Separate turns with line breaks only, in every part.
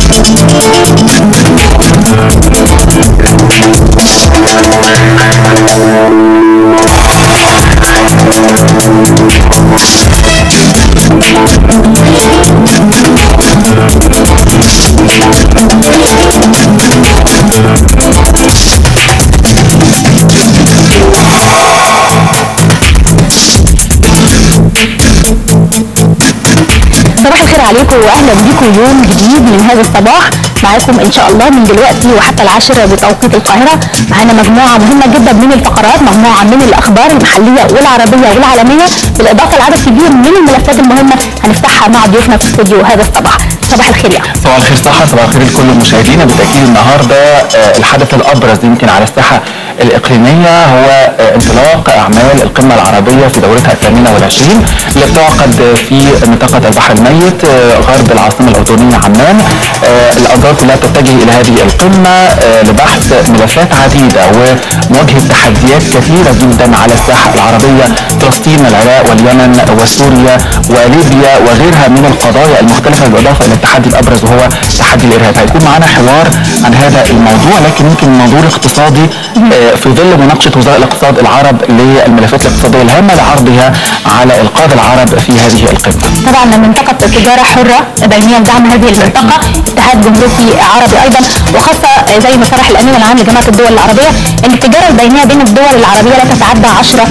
صباح الخير عليكم واهلا بكم يوم جديد من هذا الصباح معاكم ان شاء الله من دلوقتي وحتى العاشرة بتوقيت القاهرة معانا مجموعة مهمة جدا من الفقرات مجموعة من الاخبار المحلية والعربية والعالمية بالاضافة لعدد كبير من الملفات المهمة هنفتحها مع ضيوفنا في استوديو هذا الصباح صباح الخير يا
صباح الخير صحة صباح الخير لكل مشاهدينا بالتأكيد النهاردة آه، الحدث الأبرز يمكن على الساحة الإقليمية هو آه، انطلاق أعمال القمة العربية في دورتها الثامنة والعشرين اللي بتعقد في منطقة البحر الميت آه، غرب العاصمة الأردنية عمان آه، الأنظار كلها تتجه إلى هذه القمة آه، لبحث ملفات عديدة ومواجهة تحديات كثيرة جدا على الساحة العربية فلسطين العراق واليمن وسوريا وليبيا وغيرها من القضايا المختلفة بالإضافة إلى التحدي الأبرز وهو تحدي الإرهاب هيكون معنا حوار عن هذا الموضوع لكن يمكن منظور اقتصادي آه، في ظل مناقشة وزراء الاقتصاد العرب للملفات الاقتصادية الهامة لعرضها على القادة العرب في هذه القمة
طبعا منطقة تجارة حرة بينية دعم هذه المنطقة اتحاد جمهوري عربي أيضا وخاصة زي ما صرح الأمين العام لجامعة الدول العربية أن التجارة البينية بين الدول العربية لا تتعدى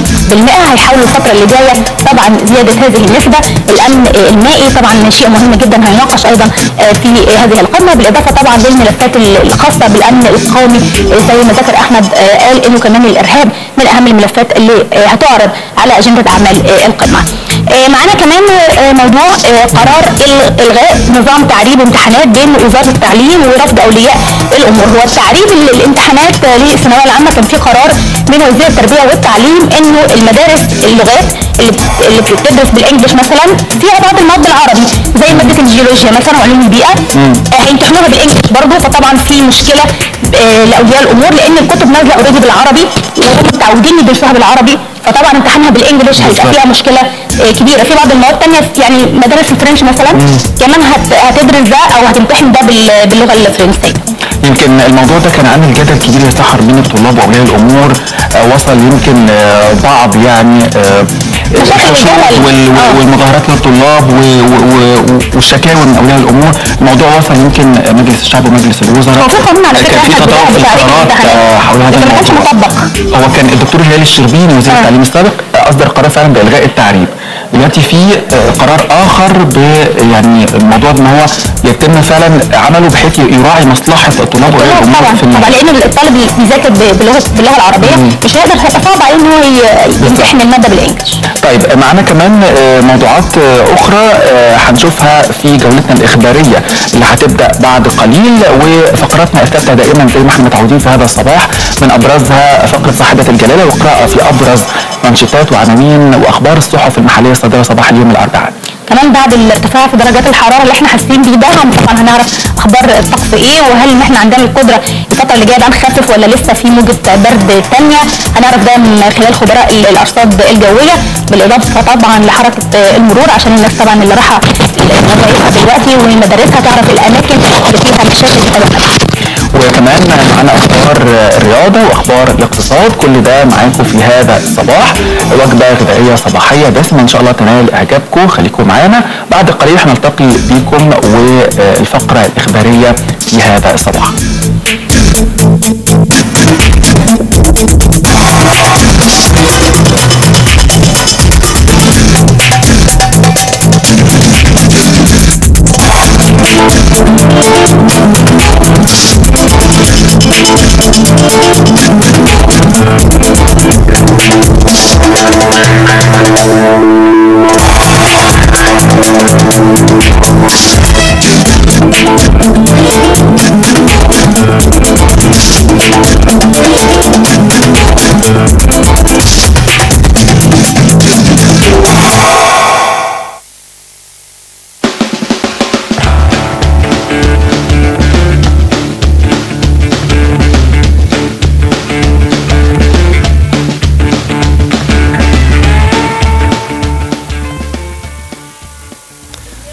10% هيحاولوا الفترة اللي جاية طبعا زيادة هذه النسبة الأمن المائي طبعا شيء مهم جدا هيناقش أيضا في هذه القمة بالإضافة طبعا للملفات الخاصة بالأمن القومي زي ما ذكر أحمد قال إنه كمان الإرهاب من أهم الملفات اللي هتعرض على أجندة أعمال القمة آه، معانا كمان آه، موضوع آه، قرار ال- الغاء نظام تعريب امتحانات بين وزاره التعليم ورفض اولياء الامور هو التعريب ال- الامتحانات آه، للثانويه العامه كان في قرار من وزير التربيه والتعليم انه المدارس اللغات اللي بت- اللي بتدرس بالانجلش مثلا فيها بعض المواد العربي زي ماده الجيولوجيا مثلا وعلوم البيئه آه، هيمتحنوها بالانجلش برضه فطبعا في مشكله آه، لاولياء الامور لان الكتب نازله اوريدي بالعربي وهم متعودين يدرسوها بالعربي فطبعا امتحانها بالانجلش هيبقى
بالظبط.
فيها مشكله آه، كبيره في بعض المواد تانية يعني مدارس الفرنش مثلا كمان هت- هتدرس ده او هتمتحن ده بال- باللغه الفرنسيه
يمكن الموضوع ده كان عامل جدل كبير يسحر بين الطلاب واولياء الامور آه، وصل يمكن آه، بعض يعني آه،
مشاكل
الحشود
الجدل.
وال-
آه.
والمظاهرات للطلاب و- و- و- والشكاوى من اولياء الامور الموضوع وصل يمكن مجلس الشعب ومجلس الوزراء
هو في قانون على فكره
كان في
احنا
تطور في
بتاع
القرارات آه، حول هذا
لكن ما كانش
الموضوع
مطبق
هو كان الدكتور هلال الشربيني وزير
آه.
التعليم السابق آه، اصدر قرار فعلا بالغاء التعريب دلوقتي في آه، قرار اخر ب يعني الموضوع ان هو يتم فعلا عمله بحيث يراعي مصلحه الطلاب واولياء
طبعا
الامور في
طبعا
المنهج.
لان الطالب اللي بيذاكر ب- باللغه باللغه العربيه مش هيقدر هيبقى صعب عليه ان هو ي- يمتحن الماده بالانجلش
طيب معانا كمان آه، موضوعات آه، اخرى آه، هنشوفها في جولتنا الاخباريه اللي هتبدا بعد قليل وفقراتنا الثابته دائما زي ما احنا متعودين في هذا الصباح من ابرزها فقره صاحبه الجلاله وقراءه في ابرز منشطات وعناوين واخبار الصحف المحليه الصادره صباح اليوم الاربعاء.
كمان بعد الارتفاع في درجات الحراره اللي احنا حاسين بيه ده هن- طبعا هنعرف اخبار الطقس ايه وهل ان احنا عندنا القدره الفتره اللي جايه ده نخفف ولا لسه في موجه برد ثانيه هنعرف ده من خلال خبراء ال- الارصاد الجويه بالاضافه طبعا لحركه آه، المرور عشان الناس طبعا اللي رايحه مدارسها دلوقتي ومدارسها تعرف الاماكن اللي فيها مشاكل بسبب
وكمان معانا اخبار الرياضه واخبار الاقتصاد كل ده معاكم في هذا الصباح وجبه غذائيه صباحيه دسمه ان شاء الله تنال اعجابكم خليكم معانا بعد قليل هنلتقي بكم والفقره الاخباريه في هذا الصباح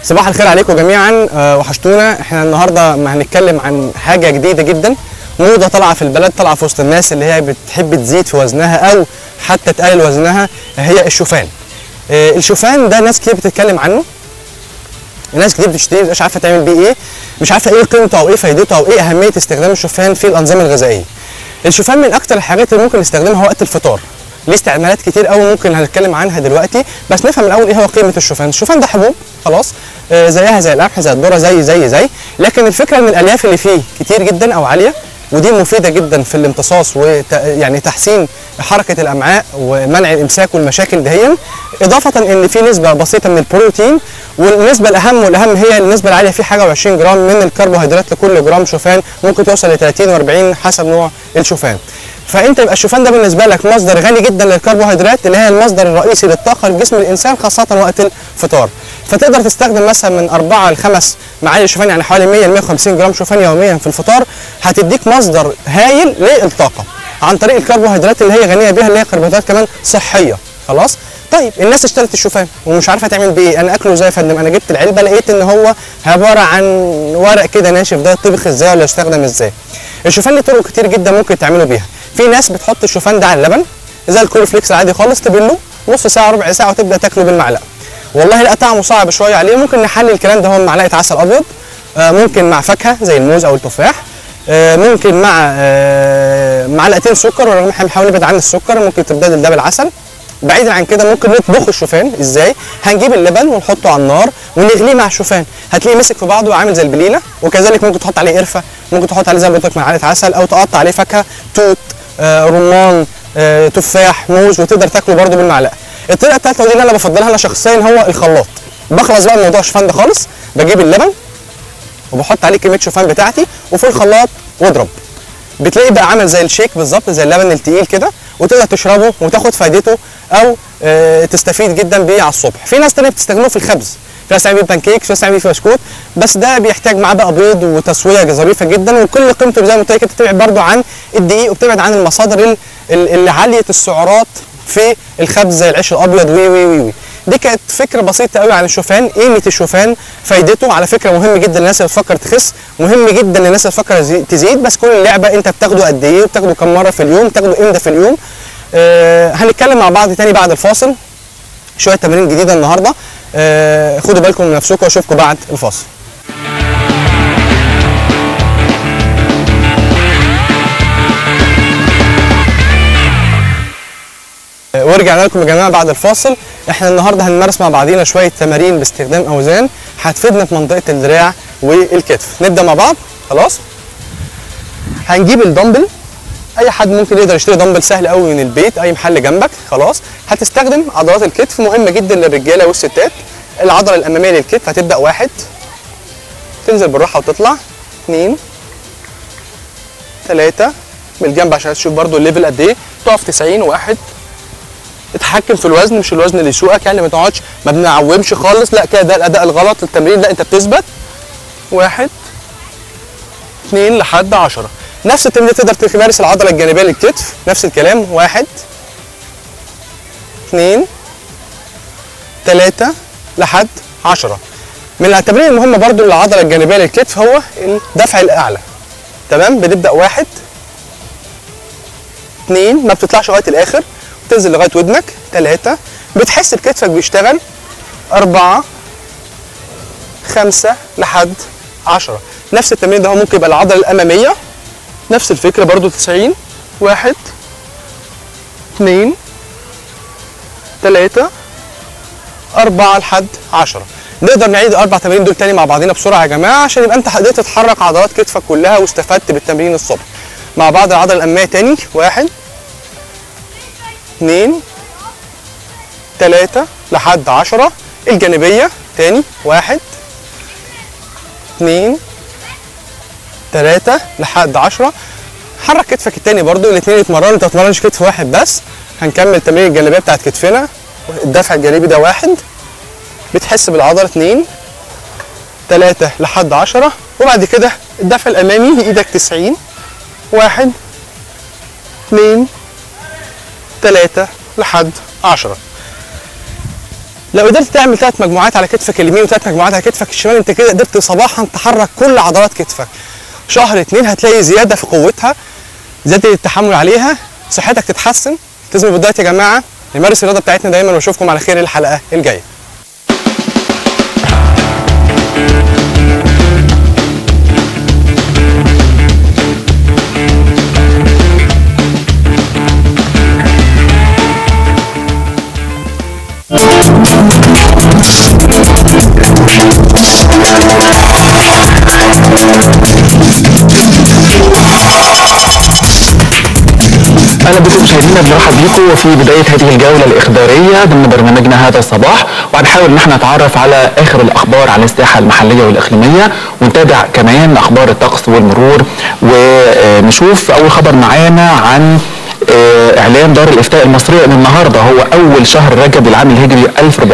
صباح الخير عليكم جميعا آه، وحشتونا احنا النهارده ما هنتكلم عن حاجه جديده جدا موضه طالعه في البلد طالعه في وسط الناس اللي هي بتحب تزيد في وزنها او حتى تقلل وزنها هي الشوفان آه، الشوفان ده ناس كتير بتتكلم عنه ناس كتير بتشتريه مش عارفه تعمل بيه ايه مش عارفه ايه قيمته او ايه فايدته او ايه اهميه استخدام الشوفان في الانظمه الغذائيه الشوفان من اكتر الحاجات اللي ممكن نستخدمها وقت الفطار ليه استعمالات كتير قوي ممكن هنتكلم عنها دلوقتي بس نفهم الاول ايه هو قيمه الشوفان الشوفان ده حبوب خلاص آه زيها زي القمح زي الذره زي زي زي لكن الفكره ان الالياف اللي فيه كتير جدا او عاليه ودي مفيده جدا في الامتصاص وت... يعني تحسين حركه الامعاء ومنع الامساك والمشاكل دهيا اضافه ان في نسبه بسيطه من البروتين والنسبه الاهم والاهم هي النسبه العاليه في حاجه و20 جرام من الكربوهيدرات لكل جرام شوفان ممكن توصل ل 30 و40 حسب نوع الشوفان فانت يبقى الشوفان ده بالنسبه لك مصدر غني جدا للكربوهيدرات اللي هي المصدر الرئيسي للطاقه لجسم الانسان خاصه وقت الفطار فتقدر تستخدم مثلا من 4 ل 5 معالق شوفان يعني حوالي 100 ل 150 جرام شوفان يوميا في الفطار هتديك مصدر هايل للطاقه عن طريق الكربوهيدرات اللي هي غنيه بيها اللي هي كربوهيدرات كمان صحيه خلاص طيب الناس اشترت الشوفان ومش عارفه تعمل بيه إيه؟ انا اكله ازاي يا فندم انا جبت العلبه لقيت ان هو عباره عن ورق كده ناشف ده يطبخ ازاي ولا يستخدم ازاي الشوفان ليه طرق كتير جدا ممكن تعملوا بيها في ناس بتحط الشوفان ده على اللبن زي الكورن فليكس العادي خالص تبله نص ساعه ربع ساعه وتبدا تاكله بالمعلقه والله لا طعمه صعب شويه عليه ممكن نحلل الكلام ده هو معلقه عسل ابيض آه ممكن مع فاكهه زي الموز او التفاح آه ممكن مع آه معلقتين سكر ورغم احنا بنحاول نبعد عن السكر ممكن تبدل ده بالعسل بعيدا عن كده ممكن نطبخ الشوفان ازاي هنجيب اللبن ونحطه على النار ونغليه مع الشوفان هتلاقيه مسك في بعضه وعامل زي البليله وكذلك ممكن تحط عليه قرفه ممكن تحط عليه زي ما قلت لك معلقه عسل او تقطع عليه فاكهه توت آه رمان آه تفاح موز وتقدر تاكله برده بالمعلقه الطريقه الثالثه ودي اللي انا بفضلها انا شخصيا هو الخلاط بخلص بقى من موضوع الشوفان ده خالص بجيب اللبن وبحط عليه كميه شوفان بتاعتي وفي الخلاط واضرب بتلاقيه بقى عامل زي الشيك بالظبط زي اللبن التقيل كده وتقدر تشربه وتاخد فايدته او آه تستفيد جدا بيه على الصبح في ناس تانية بتستخدمه في الخبز في ناس تعمل بيه بانكيك في ناس تعمل بيه بسكوت بس ده بيحتاج معاه بقى بيض وتسويه ظريفه جدا وكل قيمته زي ما قلت لك انت بتبعد برضه عن الدقيق وبتبعد عن المصادر اللي عاليه السعرات في الخبز زي العيش الابيض وي وي وي, وي. دي كانت فكره بسيطه قوي عن الشوفان قيمه الشوفان فايدته على فكره مهم جدا للناس اللي بتفكر تخس مهم جدا للناس اللي بتفكر تزيد بس كل اللعبه انت بتاخده قد ايه وبتاخده كم مره في اليوم بتاخده امتى في اليوم آه هنتكلم مع بعض تاني بعد الفاصل شويه تمارين جديده النهارده آه خدوا بالكم من نفسكم واشوفكم بعد الفاصل ورجعنا لكم يا جماعه بعد الفاصل احنا النهارده هنمارس مع بعضينا شويه تمارين باستخدام اوزان هتفيدنا في منطقه الدراع والكتف نبدا مع بعض خلاص هنجيب الدمبل اي حد ممكن يقدر يشتري دمبل سهل قوي من البيت اي محل جنبك خلاص هتستخدم عضلات الكتف مهمه جدا للرجاله والستات العضله الاماميه للكتف هتبدا واحد تنزل بالراحه وتطلع اثنين ثلاثه بالجنب عشان تشوف برده الليفل قد ايه تقف 90 واحد تتحكم في الوزن مش الوزن اللي يسوقك يعني ما تقعدش ما بنعومش خالص لا كده ده الاداء الغلط للتمرين لا انت بتثبت واحد اثنين لحد 10 نفس التمرين تقدر تمارس العضله الجانبيه للكتف نفس الكلام واحد اثنين ثلاثة لحد 10 من التمارين المهمة برضو للعضلة الجانبية للكتف هو الدفع الأعلى تمام بنبدأ واحد اثنين ما بتطلعش لغاية الآخر تنزل لغايه ودنك ثلاثة بتحس بكتفك بيشتغل أربعة خمسة لحد عشرة نفس التمرين ده هو ممكن يبقى العضلة الأمامية نفس الفكرة برضو 90 واحد اثنين ثلاثة أربعة لحد عشرة نقدر نعيد الأربع تمارين دول تاني مع بعضينا بسرعة يا جماعة عشان يبقى أنت قدرت تتحرك عضلات كتفك كلها واستفدت بالتمرين الصبح مع بعض العضلة الأمامية تاني واحد اثنين ثلاثة لحد عشرة الجانبية تاني واحد اثنين ثلاثة لحد عشرة حرك كتفك التاني برضو الاثنين يتمرنوا انت ما تتمرنش كتف واحد بس هنكمل تمرين الجانبية بتاعت كتفنا الدفع الجانبي ده واحد بتحس بالعضلة اثنين ثلاثة لحد عشرة وبعد كده الدفع الأمامي ايدك تسعين واحد اثنين ثلاثة لحد عشرة لو قدرت تعمل ثلاث مجموعات على كتفك اليمين وثلاث مجموعات على كتفك الشمال انت كده قدرت صباحا تحرك كل عضلات كتفك شهر اتنين هتلاقي زياده في قوتها زياده التحمل عليها صحتك تتحسن التزموا بالدايت يا جماعه نمارس الرياضه بتاعتنا دايما واشوفكم على خير الحلقه الجايه
اهلا بكم مشاهدينا بنرحب بيكم في بدايه هذه الجوله الاخباريه ضمن برنامجنا هذا الصباح وهنحاول ان احنا نتعرف على اخر الاخبار على الساحه المحليه والاقليميه ونتابع كمان اخبار الطقس والمرور ونشوف اول خبر معانا عن آه، اعلان دار الافتاء المصريه ان النهارده هو اول شهر رجب العام الهجري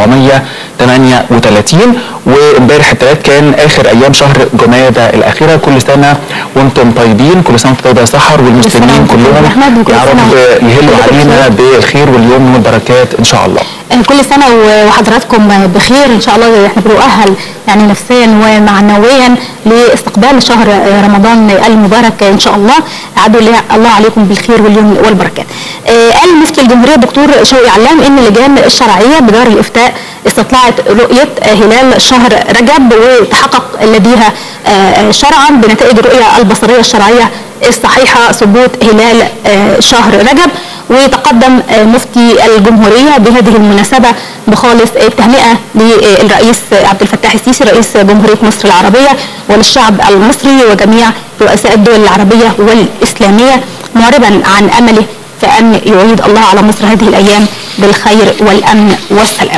1438 وامبارح الثلاث كان اخر ايام شهر جمادى الاخيره كل سنه وانتم طيبين كل سنه وانتم طيبه يا سحر والمسلمين
وانتم طيبين
كلهم
يا أحمد، وكل
يا رب
سنة
يهلوا
وانتم
علينا
بخير.
بالخير واليوم والبركات ان شاء الله
كل سنة وحضراتكم بخير إن شاء الله احنا بنؤهل يعني نفسيا ومعنويا لاستقبال شهر رمضان المبارك إن شاء الله عدوا الله عليكم بالخير واليوم والبركات. آه، قال مفتي الجمهورية الدكتور شوقي علام إن اللجان الشرعية بدار الإفتاء استطلعت رؤية هلال شهر رجب وتحقق لديها آه، شرعا بنتائج الرؤية البصرية الشرعية الصحيحة ثبوت هلال آه، شهر رجب وتقدم آه، مفتي الجمهورية بهذه المناسبة بخالص التهنئة للرئيس عبد الفتاح السيسي رئيس جمهورية مصر العربية وللشعب المصري وجميع رؤساء الدول العربية والإسلامية معربا عن أمله فأن يعيد الله على مصر هذه الأيام بالخير والأمن والسلام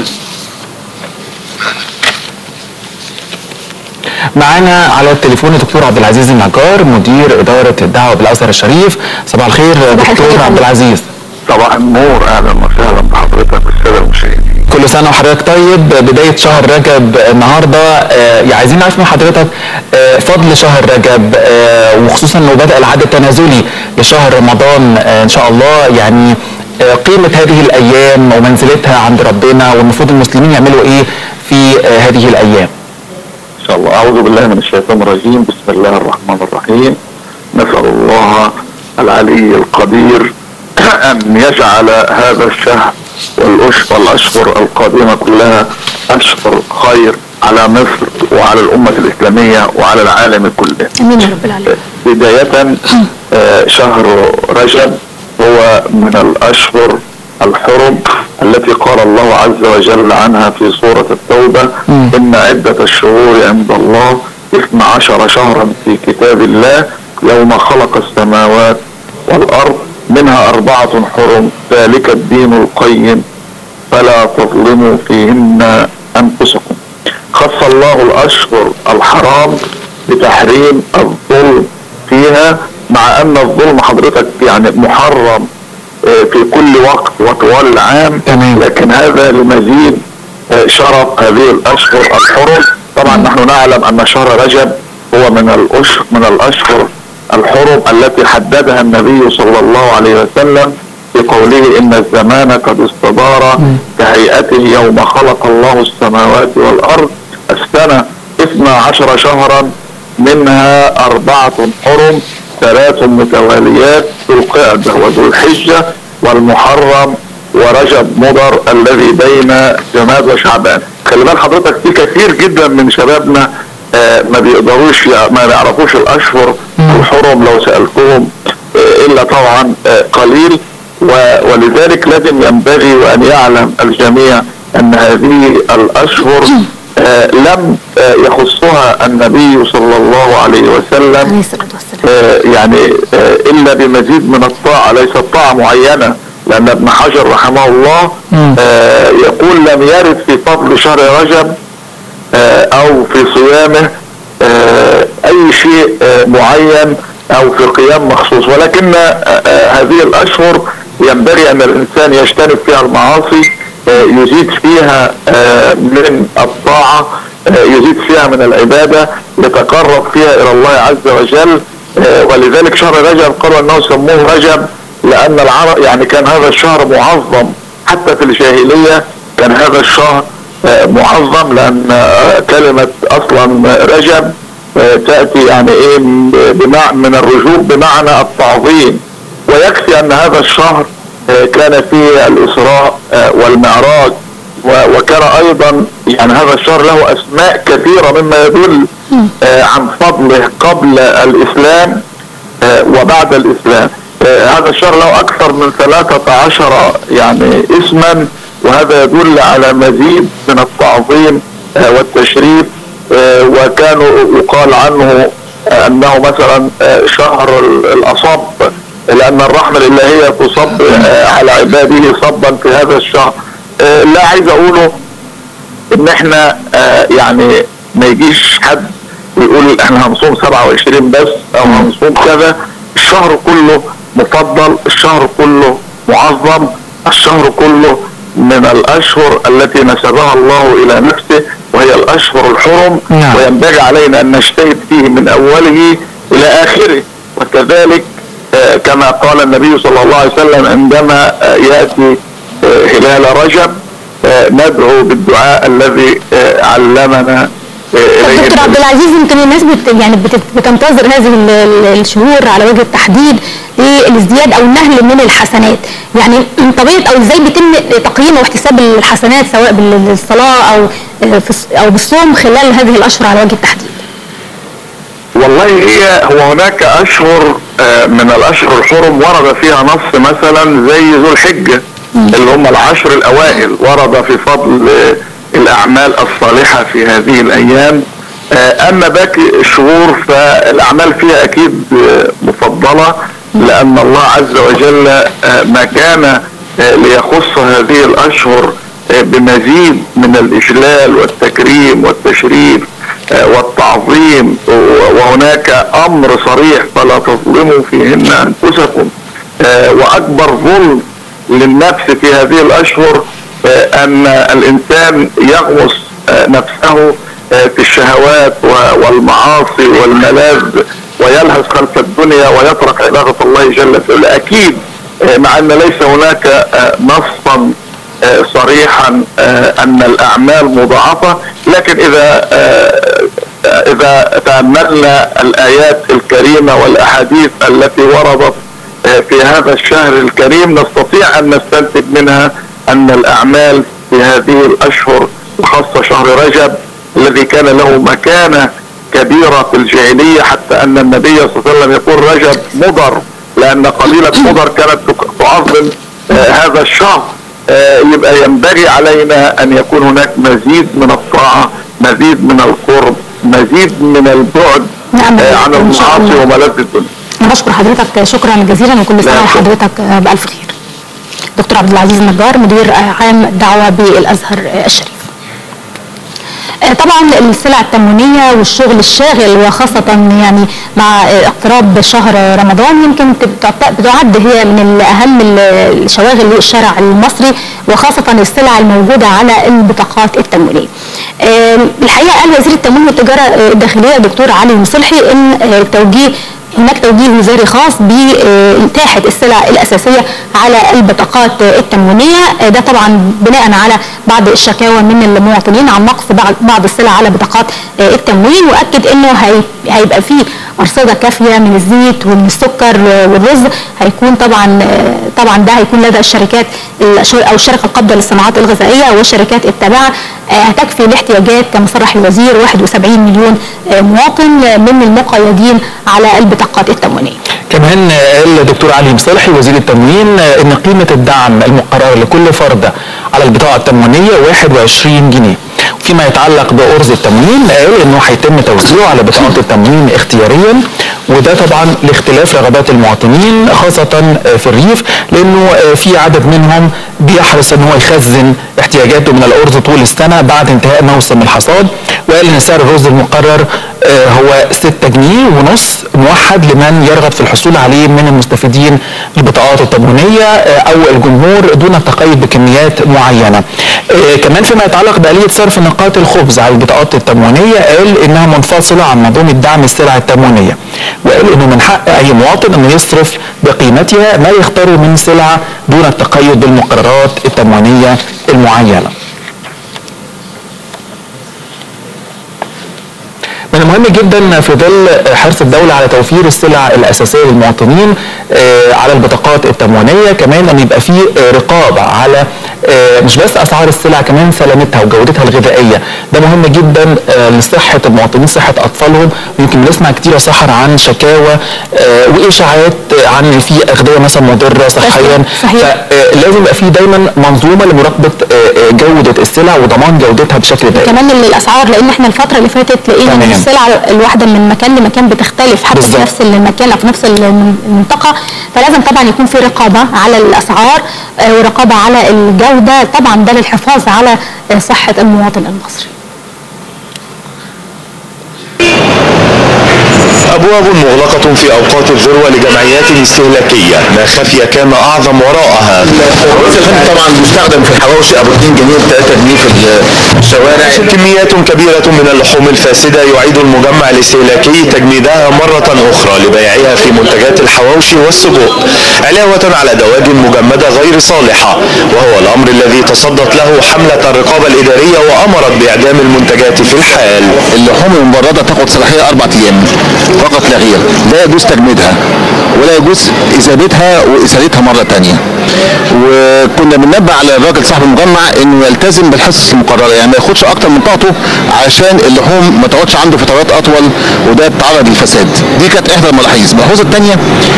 معانا على التليفون الدكتور عبد العزيز النجار مدير اداره الدعوه بالازهر الشريف صباح الخير
صباح الخير
دكتور
يا
عبد
فندم.
العزيز
صباح النور اهلا وسهلا بحضرتك والساده المشاهدين
كل سنه وحضرتك طيب بدايه شهر رجب النهارده آه، يعني عايزين نعرف من حضرتك آه، فضل شهر رجب آه، وخصوصا انه بدا العد التنازلي لشهر رمضان آه، ان شاء الله يعني آه، قيمه هذه الايام ومنزلتها عند ربنا والمفروض المسلمين يعملوا ايه في آه، هذه الايام
ان شاء الله اعوذ بالله من الشيطان الرجيم بسم الله الرحمن الرحيم نسال الله العلي القدير ان يجعل هذا الشهر والأش- والاشهر القادمه كلها اشهر خير على مصر وعلى الامه الاسلاميه وعلى العالم كله
امين يا رب العالمين
بداية آه، شهر رجب هو من الأشهر الحرم التي قال الله عز وجل عنها في سورة التوبة إن عدة الشهور عند الله اثنا عشر شهرا في كتاب الله يوم خلق السماوات والأرض منها أربعة حرم ذلك الدين القيم فلا تظلموا فيهن أنفسكم خص الله الأشهر الحرام بتحريم الظلم فيها مع أن الظلم حضرتك يعني محرم آه، في كل وقت وطوال العام
تمام.
لكن هذا لمزيد آه، شرف هذه الأشهر الحرم طبعا نحن نعلم أن شهر رجب هو من الأشهر من الأشهر الحرم التي حددها النبي صلى الله عليه وسلم في قوله إن الزمان قد استدار كهيئته يوم خلق الله السماوات والأرض السنة 12 شهرا منها أربعة حرم ثلاث متواليات ذو القعدة وذو الحجة والمحرم ورجب مضر الذي بين جماد وشعبان خلي بال حضرتك في كثير جدا من شبابنا آه، ما بيقدروش يع- ما يعرفوش الاشهر الحرم لو سالتهم آه، الا طبعا آه، قليل و- ولذلك لازم ينبغي وان يعلم الجميع ان هذه الاشهر آه، لم آه، يخصها النبي صلى الله عليه وسلم
عليه الصلاة والسلام
آه، يعني آه، الا بمزيد من الطاعه ليست طاعه معينه لان ابن حجر رحمه الله آه، يقول لم يرد في فضل شهر رجب آه، او في صيامه آه، اي شيء آه، معين او في قيام مخصوص ولكن آه، آه، هذه الاشهر ينبغي ان الانسان يجتنب فيها المعاصي آه، يزيد فيها آه، من الطاعه آه، يزيد فيها من العباده يتقرب فيها الى الله عز وجل آه، ولذلك شهر رجب قالوا انه سموه رجب لان العرب يعني كان هذا الشهر معظم حتى في الجاهليه كان هذا الشهر آه، معظم لان آه، كلمه اصلا رجب آه، تاتي يعني ايه بمعنى من الرجوع بمعنى التعظيم ويكفي ان هذا الشهر آه، كان فيه الاسراء آه، والمعراج و- وكان ايضا يعني هذا الشهر له اسماء كثيره مما يدل آه، عن فضله قبل الاسلام آه، وبعد الاسلام آه، هذا الشهر له اكثر من 13 يعني اسما وهذا يدل على مزيد من التعظيم آه، والتشريف آه، وكانوا يقال عنه آه، انه مثلا آه، شهر ال- الاصب لان الرحمه الالهيه تصب آه، على عباده صبا في هذا الشهر آه، لا عايز اقوله ان احنا آه، يعني ما يجيش حد ويقول احنا هنصوم 27 بس او هنصوم كذا الشهر كله مفضل الشهر كله معظم الشهر كله من الاشهر التي نسبها الله الى نفسه وهي الاشهر الحرم
نعم.
وينبغي علينا ان نجتهد فيه من اوله الى اخره وكذلك آه، كما قال النبي صلى الله عليه وسلم عندما آه، ياتي آه، هلال رجب آه، ندعو بالدعاء الذي آه، علمنا آه، إليه
دكتور عبد
النبي.
العزيز يمكن الناس بت يعني بت بتنتظر هذه ال- ال- الشهور على وجه التحديد للازدياد او النهل من الحسنات يعني من طبيعه او ازاي بيتم تقييم واحتساب الحسنات سواء بالصلاه او في الص- او بالصوم خلال هذه الاشهر على وجه التحديد
والله هي هو هناك اشهر آه، من الاشهر الحرم ورد فيها نص مثلا زي ذو الحجه اللي هم العشر الاوائل ورد في فضل آه، الاعمال الصالحه في هذه الايام آه، اما باقي الشهور فالاعمال فيها اكيد آه، مفضله لان الله عز وجل آه، ما كان آه، ليخص هذه الاشهر آه، بمزيد من الاجلال والتكريم والتشريف آه، والتعظيم و- وهناك امر صريح فلا تظلموا فيهن انفسكم آه، واكبر ظلم للنفس في هذه الاشهر آه، ان الانسان يغمس آه، نفسه آه، في الشهوات و- والمعاصي والملاذ ويلهث خلف الدنيا ويترك عباده الله جل في علاه اكيد آه، مع ان ليس هناك آه، نصا آه، صريحا آه، ان الاعمال مضاعفه لكن اذا آه، آه، اذا تاملنا الايات الكريمه والاحاديث التي وردت آه، في هذا الشهر الكريم نستطيع ان نستنتج منها ان الاعمال في هذه الاشهر وخاصه شهر رجب الذي كان له مكانه كبيره في الجاهليه حتى ان النبي صلى الله عليه وسلم يقول رجب مضر لان قبيله مضر كانت تك- تعظم آه، هذا الشهر آه، يبقى ينبغي علينا ان يكون هناك مزيد من الطاعه مزيد من القرب مزيد من البعد
نعم.
آه، عن
إن شاء
المعاصي
الله.
وملذ الدنيا
انا بشكر حضرتك شكرا جزيلا وكل سنه
لا، شكرا.
وحضرتك بالف خير دكتور عبد العزيز النجار مدير عام الدعوه بالازهر الشريف آه، طبعا السلع التموينيه والشغل الشاغل وخاصه يعني مع آه، اقتراب شهر رمضان يمكن بتعت- بتعد هي من اهم ال- الشواغل للشارع المصري وخاصه السلع الموجوده على البطاقات التموينيه. آه، الحقيقه قال وزير التموين والتجاره آه، الداخليه الدكتور علي مصلحي ان آه، التوجيه هناك توجيه وزاري خاص بإتاحة السلع الأساسية على البطاقات التموينية ده طبعا بناء على بعض الشكاوى من المواطنين عن نقص بعض- بعض السلع على بطاقات التموين وأكد أنه هي- هيبقى فيه أرصدة كافية من الزيت ومن السكر والرز هيكون طبعا طبعا ده هيكون لدى الشركات الش- أو الشركة القابضة للصناعات الغذائية والشركات التابعة هتكفي الاحتياجات كما صرح الوزير 71 مليون مواطن من المقيدين على البطاقات التموينيه.
كمان قال الدكتور علي مصلحي وزير التموين ان قيمه الدعم المقرره لكل فرد على البطاقه التموينيه 21 جنيه فيما يتعلق بأرز التموين قال انه هيتم توزيعه على بطاقات التموين اختياريا وده طبعا لاختلاف رغبات المواطنين خاصة في الريف لانه في عدد منهم بيحرص ان هو يخزن احتياجاته من الارز طول السنة بعد انتهاء موسم الحصاد وقال ان سعر الرز المقرر آه، هو 6 جنيه ونص موحد لمن يرغب في الحصول عليه من المستفيدين البطاقات التموينية آه، او الجمهور دون التقيد بكميات معينة آه، كمان فيما يتعلق بآلية صرف نقاط الخبز على البطاقات التموينية قال انها منفصلة عن منظومة دعم السلع التموينية وقال انه من حق اي مواطن انه يصرف بقيمتها ما يختاره من سلع دون التقيد بالمقررات التموينية المعينة من المهم جدا في ظل حرص الدولة على توفير السلع الأساسية للمواطنين آه، على البطاقات التموينية كمان أن يبقى في آه، رقابة على آه، مش بس أسعار السلع كمان سلامتها وجودتها الغذائية ده مهم جدا آه، لصحة المواطنين صحة أطفالهم ويمكن بنسمع كتير يا سحر عن شكاوى آه، وإشاعات عن إن في أغذية مثلا مضرة صحيا
صحيح.
فلازم يبقى في دايما منظومة لمراقبة آه، آه، جودة السلع وضمان جودتها بشكل دائم
كمان ال- الاسعار لان احنا الفتره اللي فاتت لقينا ان
تمام.
السلع الواحده من مكان لمكان بتختلف حتى
بالظبط.
في نفس المكان او في نفس الم- المنطقه فلازم طبعا يكون في رقابه على الاسعار آه، ورقابه على الجوده طبعا ده للحفاظ على آه، صحه المواطن المصري
أبواب مغلقة في أوقات الذروة لجمعيات استهلاكية ما خفي كان أعظم وراءها
الرز الهندي طبعا بيستخدم في الحواوشي ابو 2 جنيه 3 جنيه في الشوارع
كميات كبيرة من اللحوم الفاسدة يعيد المجمع الاستهلاكي تجميدها مرة أخرى لبيعها في منتجات الحواوشي والسجق علاوة على دواجن مجمدة غير صالحة وهو الأمر الذي تصدت له حملة الرقابة الإدارية وأمرت بإعدام المنتجات في الحال
اللحوم المبرده تاخد صلاحيه اربع ايام فقط لا غير لا يجوز تجميدها ولا يجوز اذابتها وازالتها مره تانية وكنا بننبه على الراجل صاحب المجمع انه يلتزم بالحصص المقرره يعني ما ياخدش اكتر من طاقته عشان اللحوم ما تقعدش عنده فترات اطول وده بتعرض للفساد دي كانت احدى الملاحظ الملحوظه الثانيه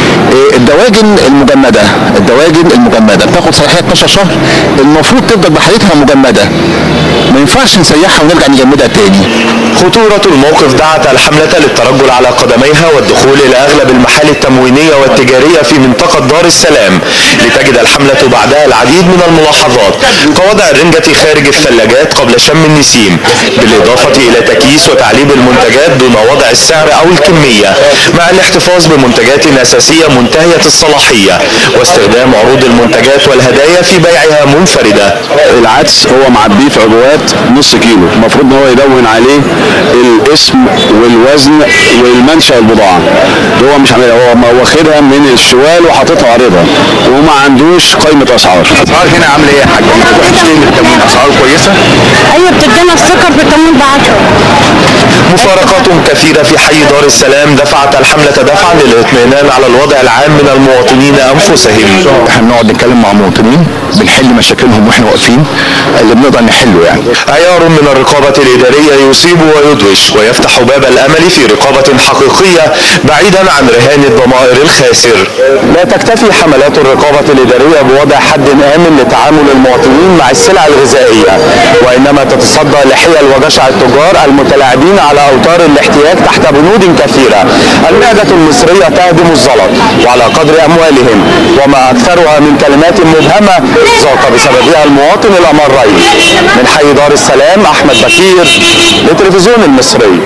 الدواجن المجمده الدواجن المجمده بتاخد صلاحيه 12 شهر المفروض تفضل بحالتها مجمده ما ينفعش نسيحها ونرجع نجمدها تاني
خطورة الموقف دعت الحملة للترجل على قدميها والدخول إلى أغلب المحال التموينية والتجارية في منطقة دار السلام لتجد الحملة بعدها العديد من الملاحظات كوضع الرنجة خارج الثلاجات قبل شم النسيم بالإضافة إلى تكييس وتعليب المنتجات دون وضع السعر أو الكمية مع الاحتفاظ بمنتجات أساسية منتهية الصلاحية واستخدام عروض المنتجات والهدايا في بيعها منفردة
العدس هو معبيه في عبوات نص كيلو المفروض ان هو يدون عليه الاسم والوزن والمنشا البضاعه ده هو مش عامل هو ما واخدها من الشوال وحاططها عارضها وما عندوش قائمه اسعار
الاسعار هنا عامله ايه يا حاج؟ انت تروح تشتري من التموين اسعار كويسه؟
ايوه بتدينا السكر في التموين ب 10
مفارقات كثيرة في حي دار السلام دفعت الحملة دفعا للاطمئنان على الوضع العام من المواطنين أنفسهم
احنا بنقعد نتكلم مع مواطنين بنحل مشاكلهم واحنا واقفين اللي بنقدر نحله يعني
عيار من الرقابة الإدارية يصيب ويدوش ويفتح باب الأمل في رقابة حقيقية بعيدا عن رهان الضمائر الخاسر لا تكتفي حملات الرقابة الإدارية بوضع حد آمن لتعامل المواطنين مع السلع الغذائية وإنما تتصدى لحيل وجشع التجار المتلاعبين على أوتار الاحتياج تحت بنود كثيرة المعدة المصرية تهدم الزلط وعلى قدر أموالهم وما أكثرها من كلمات مبهمة ذاق بسببها المواطن الأمرين من حي دار السلام أحمد بكير للتلفزيون المصري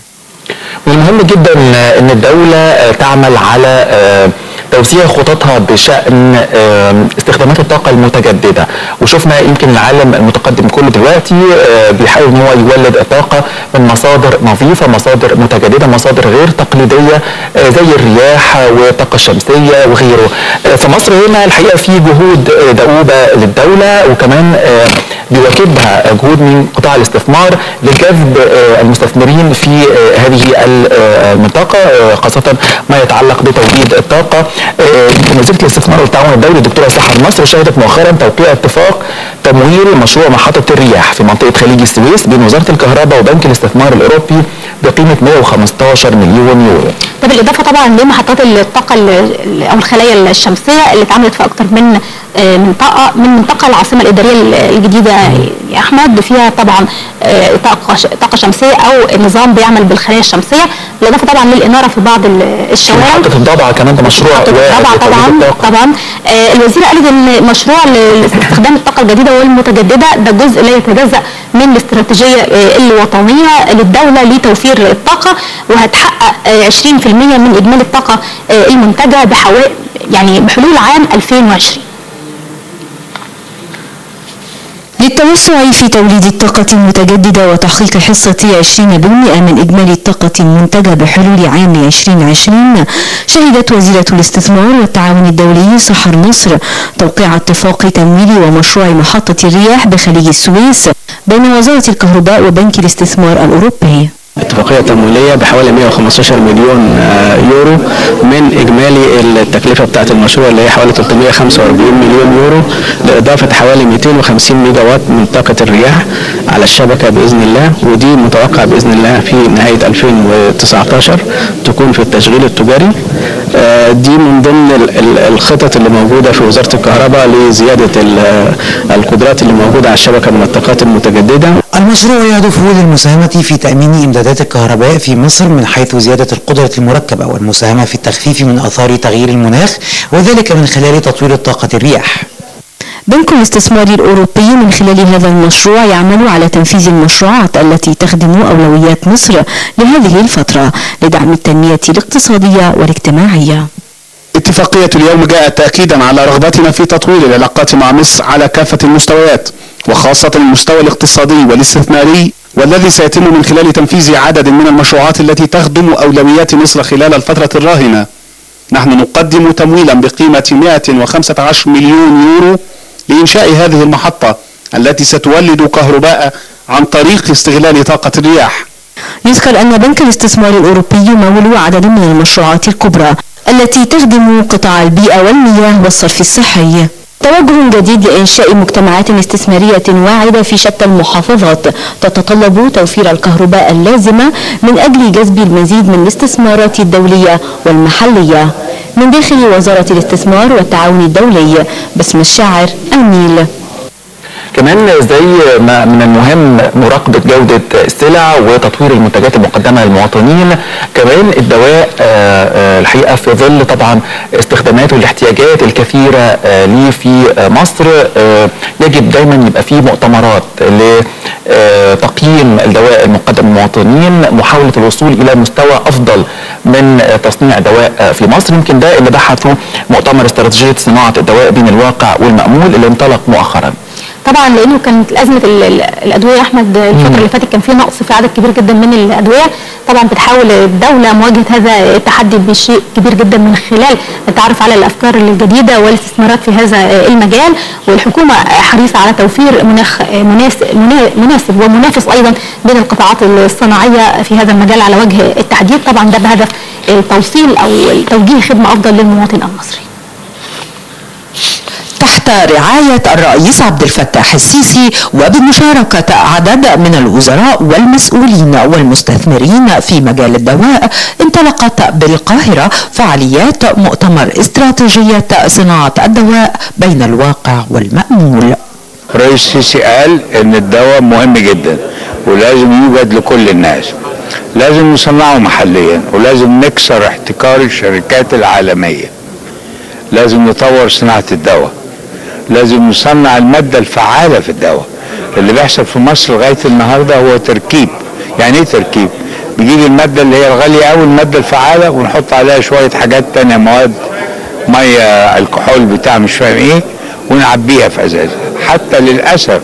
من المهم جدا ان الدولة تعمل على توسيع خططها بشأن استخدامات الطاقة المتجددة وشفنا يمكن العالم المتقدم كله دلوقتي بيحاول ان هو يولد الطاقة من مصادر نظيفة مصادر متجددة مصادر غير تقليدية زي الرياح والطاقة الشمسية وغيره في مصر هنا الحقيقة في جهود دؤوبة للدولة وكمان بيواكبها جهود من قطاع الاستثمار لجذب المستثمرين في هذه المنطقة خاصة ما يتعلق بتوليد الطاقة يمكن وزيرة الاستثمار والتعاون الدولي الدكتورة سحر مصر شهدت مؤخرا توقيع اتفاق تمويل مشروع محطة الرياح في منطقة خليج السويس بين وزارة الكهرباء وبنك الاستثمار الأوروبي بقيمة 115 مليون يورو
ده بالاضافه طبعا لمحطات الطاقه او الخلايا الشمسيه اللي اتعملت في اكثر من منطقه من منطقه العاصمه الاداريه الجديده يا احمد فيها طبعا طاقه طاقه شمسيه او نظام بيعمل بالخلايا الشمسيه بالاضافه طبعا للاناره في بعض الشوارع
محطه الضبعه كمان ده مشروع
الضبعه طبعا طبعا الوزيره قالت ان مشروع لاستخدام الطاقه الجديده والمتجدده ده جزء لا يتجزا من الاستراتيجيه الوطنيه للدوله لتوفير الطاقه وهتحقق 20% من اجمالي الطاقه المنتجه بحوالي يعني بحلول عام 2020
للتوسع في توليد الطاقة المتجددة وتحقيق حصة 20% من إجمالي الطاقة المنتجة بحلول عام 2020 شهدت وزيرة الاستثمار والتعاون الدولي سحر نصر توقيع اتفاق تمويل ومشروع محطة الرياح بخليج السويس بين وزارة الكهرباء وبنك الاستثمار الأوروبي
اتفاقية تمويلية بحوالي 115 مليون آه، يورو من إجمالي التكلفة بتاعة المشروع اللي هي حوالي 345 مليون يورو لإضافة حوالي 250 ميجا وات من طاقة الرياح على الشبكة بإذن الله ودي متوقع بإذن الله في نهاية 2019 تكون في التشغيل التجاري آه، دي من ضمن ال- ال- الخطط اللي موجودة في وزارة الكهرباء لزيادة ال- القدرات اللي موجودة على الشبكة من الطاقات المتجددة
المشروع يهدف للمساهمة في تأمين إمدادات الكهرباء في مصر من حيث زيادة القدرة المركبة والمساهمة في التخفيف من آثار تغيير المناخ وذلك من خلال تطوير طاقة الرياح
بنك الاستثمار الأوروبي من خلال هذا المشروع يعمل على تنفيذ المشروعات التي تخدم أولويات مصر لهذه الفترة لدعم التنمية الاقتصادية والاجتماعية
اتفاقية اليوم جاءت تأكيدا على رغبتنا في تطوير العلاقات مع مصر على كافة المستويات وخاصة المستوى الاقتصادي والاستثماري والذي سيتم من خلال تنفيذ عدد من المشروعات التي تخدم أولويات مصر خلال الفترة الراهنة نحن نقدم تمويلا بقيمة 115 مليون يورو لإنشاء هذه المحطة التي ستولد كهرباء عن طريق استغلال طاقة الرياح
يذكر أن بنك الاستثمار الأوروبي يمول عدد من المشروعات الكبرى التي تخدم قطاع البيئة والمياه والصرف الصحي توجه جديد لإنشاء مجتمعات استثمارية واعدة في شتى المحافظات تتطلب توفير الكهرباء اللازمة من أجل جذب المزيد من الاستثمارات الدولية والمحلية من داخل وزارة الاستثمار والتعاون الدولي باسم الشاعر النيل
كمان زي ما من المهم مراقبة جودة السلع وتطوير المنتجات المقدمة للمواطنين كمان الدواء آه، آه، الحقيقة في ظل طبعا استخداماته والاحتياجات الكثيرة آه، ليه في آه، مصر آه، يجب دايما يبقى فيه مؤتمرات لتقييم الدواء المقدم للمواطنين محاولة الوصول إلى مستوى أفضل من آه، تصنيع دواء آه، في مصر يمكن ده اللي بحثه مؤتمر استراتيجية صناعة الدواء بين الواقع والمأمول اللي انطلق مؤخرا
طبعا لانه كانت ازمه ال- ال- الادويه يا احمد الفتره اللي فاتت كان في نقص في عدد كبير جدا من الادويه طبعا بتحاول الدوله مواجهه هذا التحدي بشيء كبير جدا من خلال التعرف على الافكار الجديده والاستثمارات في هذا المجال والحكومه حريصه على توفير مناخ مناسب مناسب ومنافس ايضا بين القطاعات الصناعيه في هذا المجال على وجه التحديد طبعا ده بهدف توصيل او توجيه خدمه افضل للمواطن المصري
تحت رعاية الرئيس عبد الفتاح السيسي وبمشاركة عدد من الوزراء والمسؤولين والمستثمرين في مجال الدواء انطلقت بالقاهرة فعاليات مؤتمر استراتيجية صناعة الدواء بين الواقع والمأمول
رئيس السيسي قال ان الدواء مهم جدا ولازم يوجد لكل الناس لازم نصنعه محليا ولازم نكسر احتكار الشركات العالمية لازم نطور صناعة الدواء لازم نصنع المادة الفعالة في الدواء اللي بيحصل في مصر لغاية النهاردة هو تركيب يعني ايه تركيب بيجيب المادة اللي هي الغالية أوي المادة الفعالة ونحط عليها شوية حاجات تانية مواد مية الكحول بتاع مش فاهم ايه ونعبيها في ازازة حتى للأسف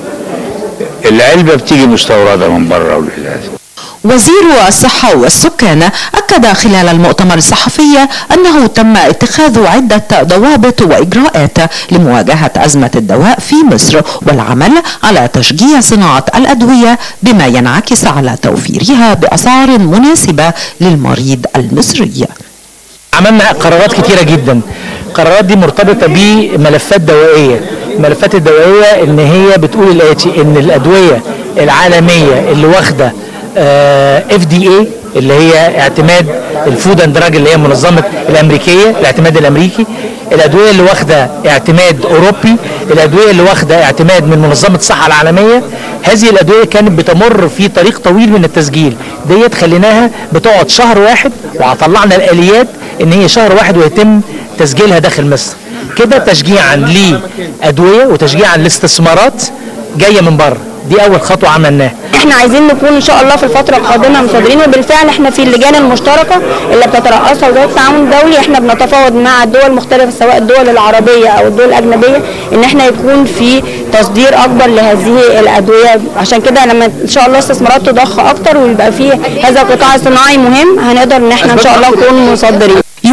العلبة بتيجي مستوردة من بره والازازة
وزير الصحة والسكان أكد خلال المؤتمر الصحفي أنه تم اتخاذ عدة ضوابط وإجراءات لمواجهة أزمة الدواء في مصر والعمل على تشجيع صناعة الأدوية بما ينعكس على توفيرها بأسعار مناسبة للمريض المصري
عملنا قرارات كتيرة جدا القرارات دي مرتبطة بملفات دوائية الملفات الدوائية ان هي بتقول الاتي ان الادوية العالمية اللي واخدة اف دي اي اللي هي اعتماد الفود اند دراج اللي هي منظمه الامريكيه الاعتماد الامريكي الادويه اللي واخده اعتماد اوروبي الادويه اللي واخده اعتماد من منظمه الصحه العالميه هذه الادويه كانت بتمر في طريق طويل من التسجيل ديت خليناها بتقعد شهر واحد وطلعنا الاليات ان هي شهر واحد ويتم تسجيلها داخل مصر كده تشجيعا لادويه وتشجيعا لاستثمارات جايه من بره دي اول خطوه عملناها
احنا عايزين نكون ان شاء الله في الفتره القادمه مصدرين وبالفعل احنا في اللجان المشتركه اللي بتترأسها وزاره التعاون الدولي احنا بنتفاوض مع الدول المختلفه سواء الدول العربيه او الدول الاجنبيه ان احنا يكون في تصدير اكبر لهذه الادويه عشان كده لما ان شاء الله استثمارات تضخ اكتر ويبقى في هذا القطاع الصناعي مهم هنقدر ان احنا ان شاء الله نكون مصدرين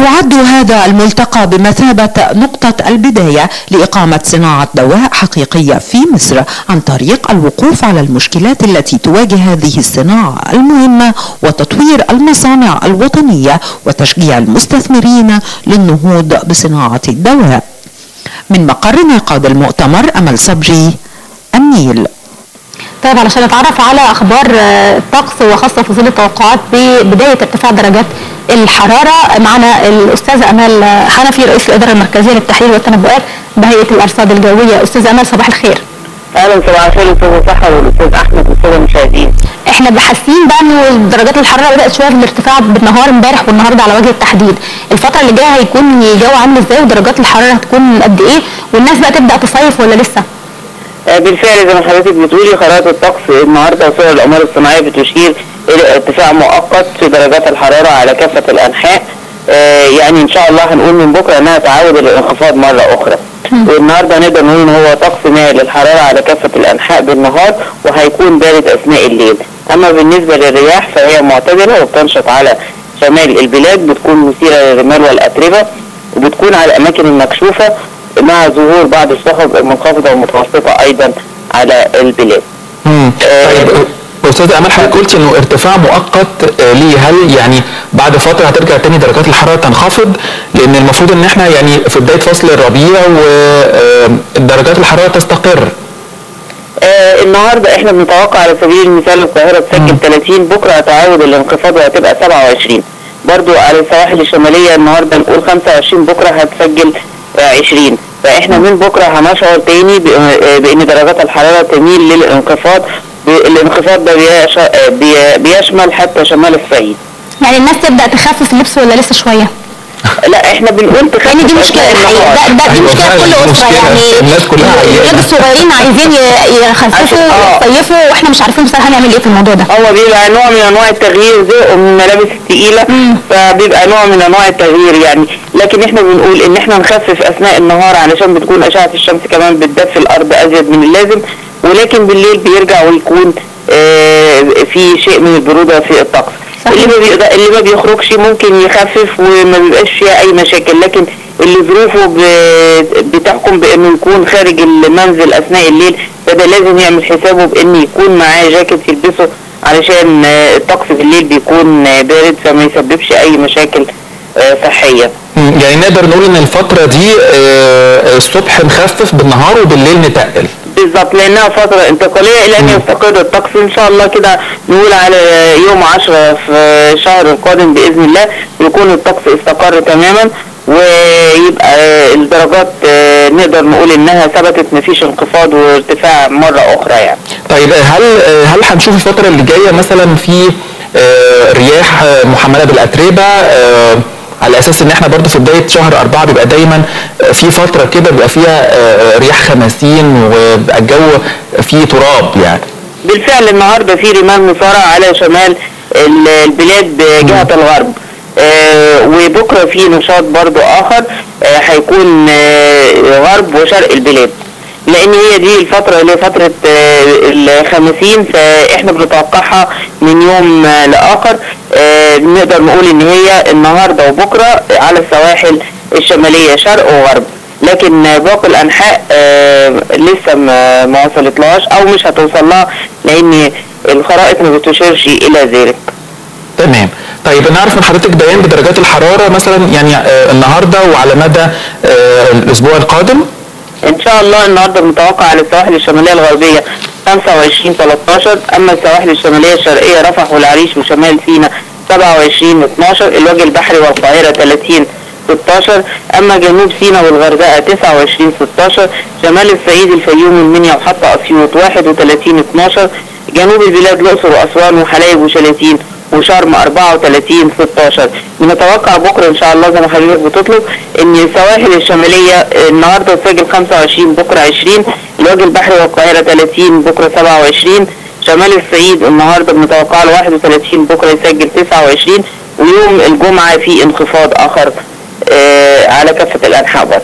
ويعد هذا الملتقى بمثابة نقطة البداية لإقامة صناعة دواء حقيقية في مصر عن طريق الوقوف على المشكلات التي تواجه هذه الصناعة المهمة وتطوير المصانع الوطنية وتشجيع المستثمرين للنهوض بصناعة الدواء من مقر انعقاد المؤتمر أمل صبري النيل
طيب علشان نتعرف على اخبار آه، الطقس وخاصه في ظل التوقعات ببدايه ارتفاع درجات الحراره معنا الاستاذه امال حنفي رئيس الاداره المركزيه للتحليل والتنبؤات بهيئه الارصاد الجويه استاذه امال صباح الخير
اهلا صباح الخير استاذ سحر والاستاذ احمد والساده المشاهدين
احنا حاسين بقى انه درجات الحراره بدات شويه في الارتفاع بالنهار امبارح والنهارده على وجه التحديد الفتره اللي جايه هيكون الجو عامل ازاي ودرجات الحراره هتكون قد ايه والناس بقى تبدا تصيف ولا لسه
آه، بالفعل زي ما حضرتك بتقولي خرائط الطقس النهارده وصور الاقمار الصناعيه بتشير الى ارتفاع مؤقت في درجات الحراره على كافه الانحاء آه، يعني ان شاء الله هنقول من بكره انها تعود الانخفاض مره اخرى والنهارده نقدر نقول ان هو طقس مائل للحراره على كافه الانحاء بالنهار وهيكون بارد اثناء الليل اما بالنسبه للرياح فهي معتدله وبتنشط على شمال البلاد بتكون مثيره للرمال والاتربه وبتكون على الاماكن المكشوفه مع ظهور بعض السحب المنخفضه والمتوسطه ايضا على البلاد
مم. طيب استاذ امال حضرتك قلت انه ارتفاع مؤقت آه، ليه هل يعني بعد فتره هترجع تاني درجات الحراره تنخفض لان المفروض ان احنا يعني في بدايه فصل الربيع ودرجات الحراره تستقر
آه النهارده احنا بنتوقع على سبيل المثال القاهره تسجل 30 بكره هتعود الانخفاض وهتبقى 27 برضو على السواحل الشماليه النهارده نقول 25 بكره هتسجل آه 20 فاحنا من بكره هنشعر تاني ب- آه، بان درجات الحراره تميل للانخفاض ب- الانخفاض ده بيش- آه، بي- بيشمل حتى شمال الصعيد
يعني الناس تبدا تخفف اللبس ولا لسه شويه
لا احنا بنقول تخفف
يعني دي مشكله
أثناء
الحقيقه ده, ده دي
أيوة
مشكله
فعلا،
كل
دي
اسره
مشكلة.
يعني
الناس كلها
الولاد
عيانة.
الصغيرين عايزين ي- يخففوا
آه.
ويصيفوا واحنا مش عارفين بصراحه هنعمل ايه في الموضوع ده
هو بيبقى نوع من انواع التغيير زهقوا من الملابس الثقيله فبيبقى نوع من انواع التغيير يعني لكن احنا بنقول ان احنا نخفف اثناء النهار علشان بتكون اشعه الشمس كمان بتدفي الارض ازيد من اللازم ولكن بالليل بيرجع ويكون آه، في شيء من البروده في الطقس اللي ما بيقدر اللي ما بيخرجش ممكن يخفف وما بيبقاش فيها اي مشاكل لكن اللي ظروفه ب- بتحكم بانه يكون خارج المنزل اثناء الليل فده لازم يعمل حسابه بان يكون معاه جاكيت يلبسه علشان آه، الطقس بالليل بيكون آه، بارد فما يسببش اي مشاكل آه، صحيه
مم. يعني نقدر نقول ان الفتره دي آه، الصبح نخفف بالنهار وبالليل نتقل
بالظبط لانها فتره انتقاليه الى ان يستقر الطقس ان شاء الله كده نقول على يوم 10 في الشهر القادم باذن الله يكون الطقس استقر تماما ويبقى الدرجات آه، نقدر نقول انها ثبتت مفيش انخفاض وارتفاع مره اخرى يعني
طيب هل هل هنشوف الفترة اللي جاية مثلا في آه، رياح آه، محملة بالأتربة آه، على أساس إن إحنا برضو في بداية شهر أربعة بيبقى دايما آه، في فترة كده بيبقى فيها آه، رياح خماسين وبيبقى الجو فيه تراب يعني
بالفعل النهارده في رمال مصارع على شمال ال- البلاد جهه الغرب آه، وبكره في نشاط برضو اخر آه، هيكون آه، غرب وشرق البلاد لان هي دي الفتره اللي هي فتره آه، الخمسين فاحنا بنتوقعها من يوم آه، لاخر آه، نقدر نقول ان هي النهارده وبكره على السواحل الشماليه شرق وغرب لكن باقي الانحاء آه، لسه ما ما وصلتلهاش او مش هتوصل لها لان الخرائط ما بتشيرش الى ذلك
تمام طيب نعرف من حضرتك بيان بدرجات الحرارة مثلا يعني آه، النهاردة وعلى مدى آه، الأسبوع القادم
ان شاء الله النهارده بنتوقع على السواحل الشماليه الغربيه 25 13 اما السواحل الشماليه الشرقيه رفح والعريش وشمال سيناء 27 12 الوجه البحري والقاهره 30 16 اما جنوب سيناء والغردقه 29 16 شمال الصعيد الفيوم المنيا وحتى اسيوط 31 12 جنوب البلاد الاقصر واسوان وحلايب وشلاتين وشرم 34 16 بنتوقع بكره ان شاء الله زي ما حضرتك بتطلب ان السواحل الشماليه النهارده تسجل 25 بكره 20 الوجه البحري والقاهره 30 بكره 27 شمال الصعيد النهارده بنتوقع له 31 بكره يسجل 29 ويوم الجمعه في انخفاض اخر آه على كافه الانحاء برضه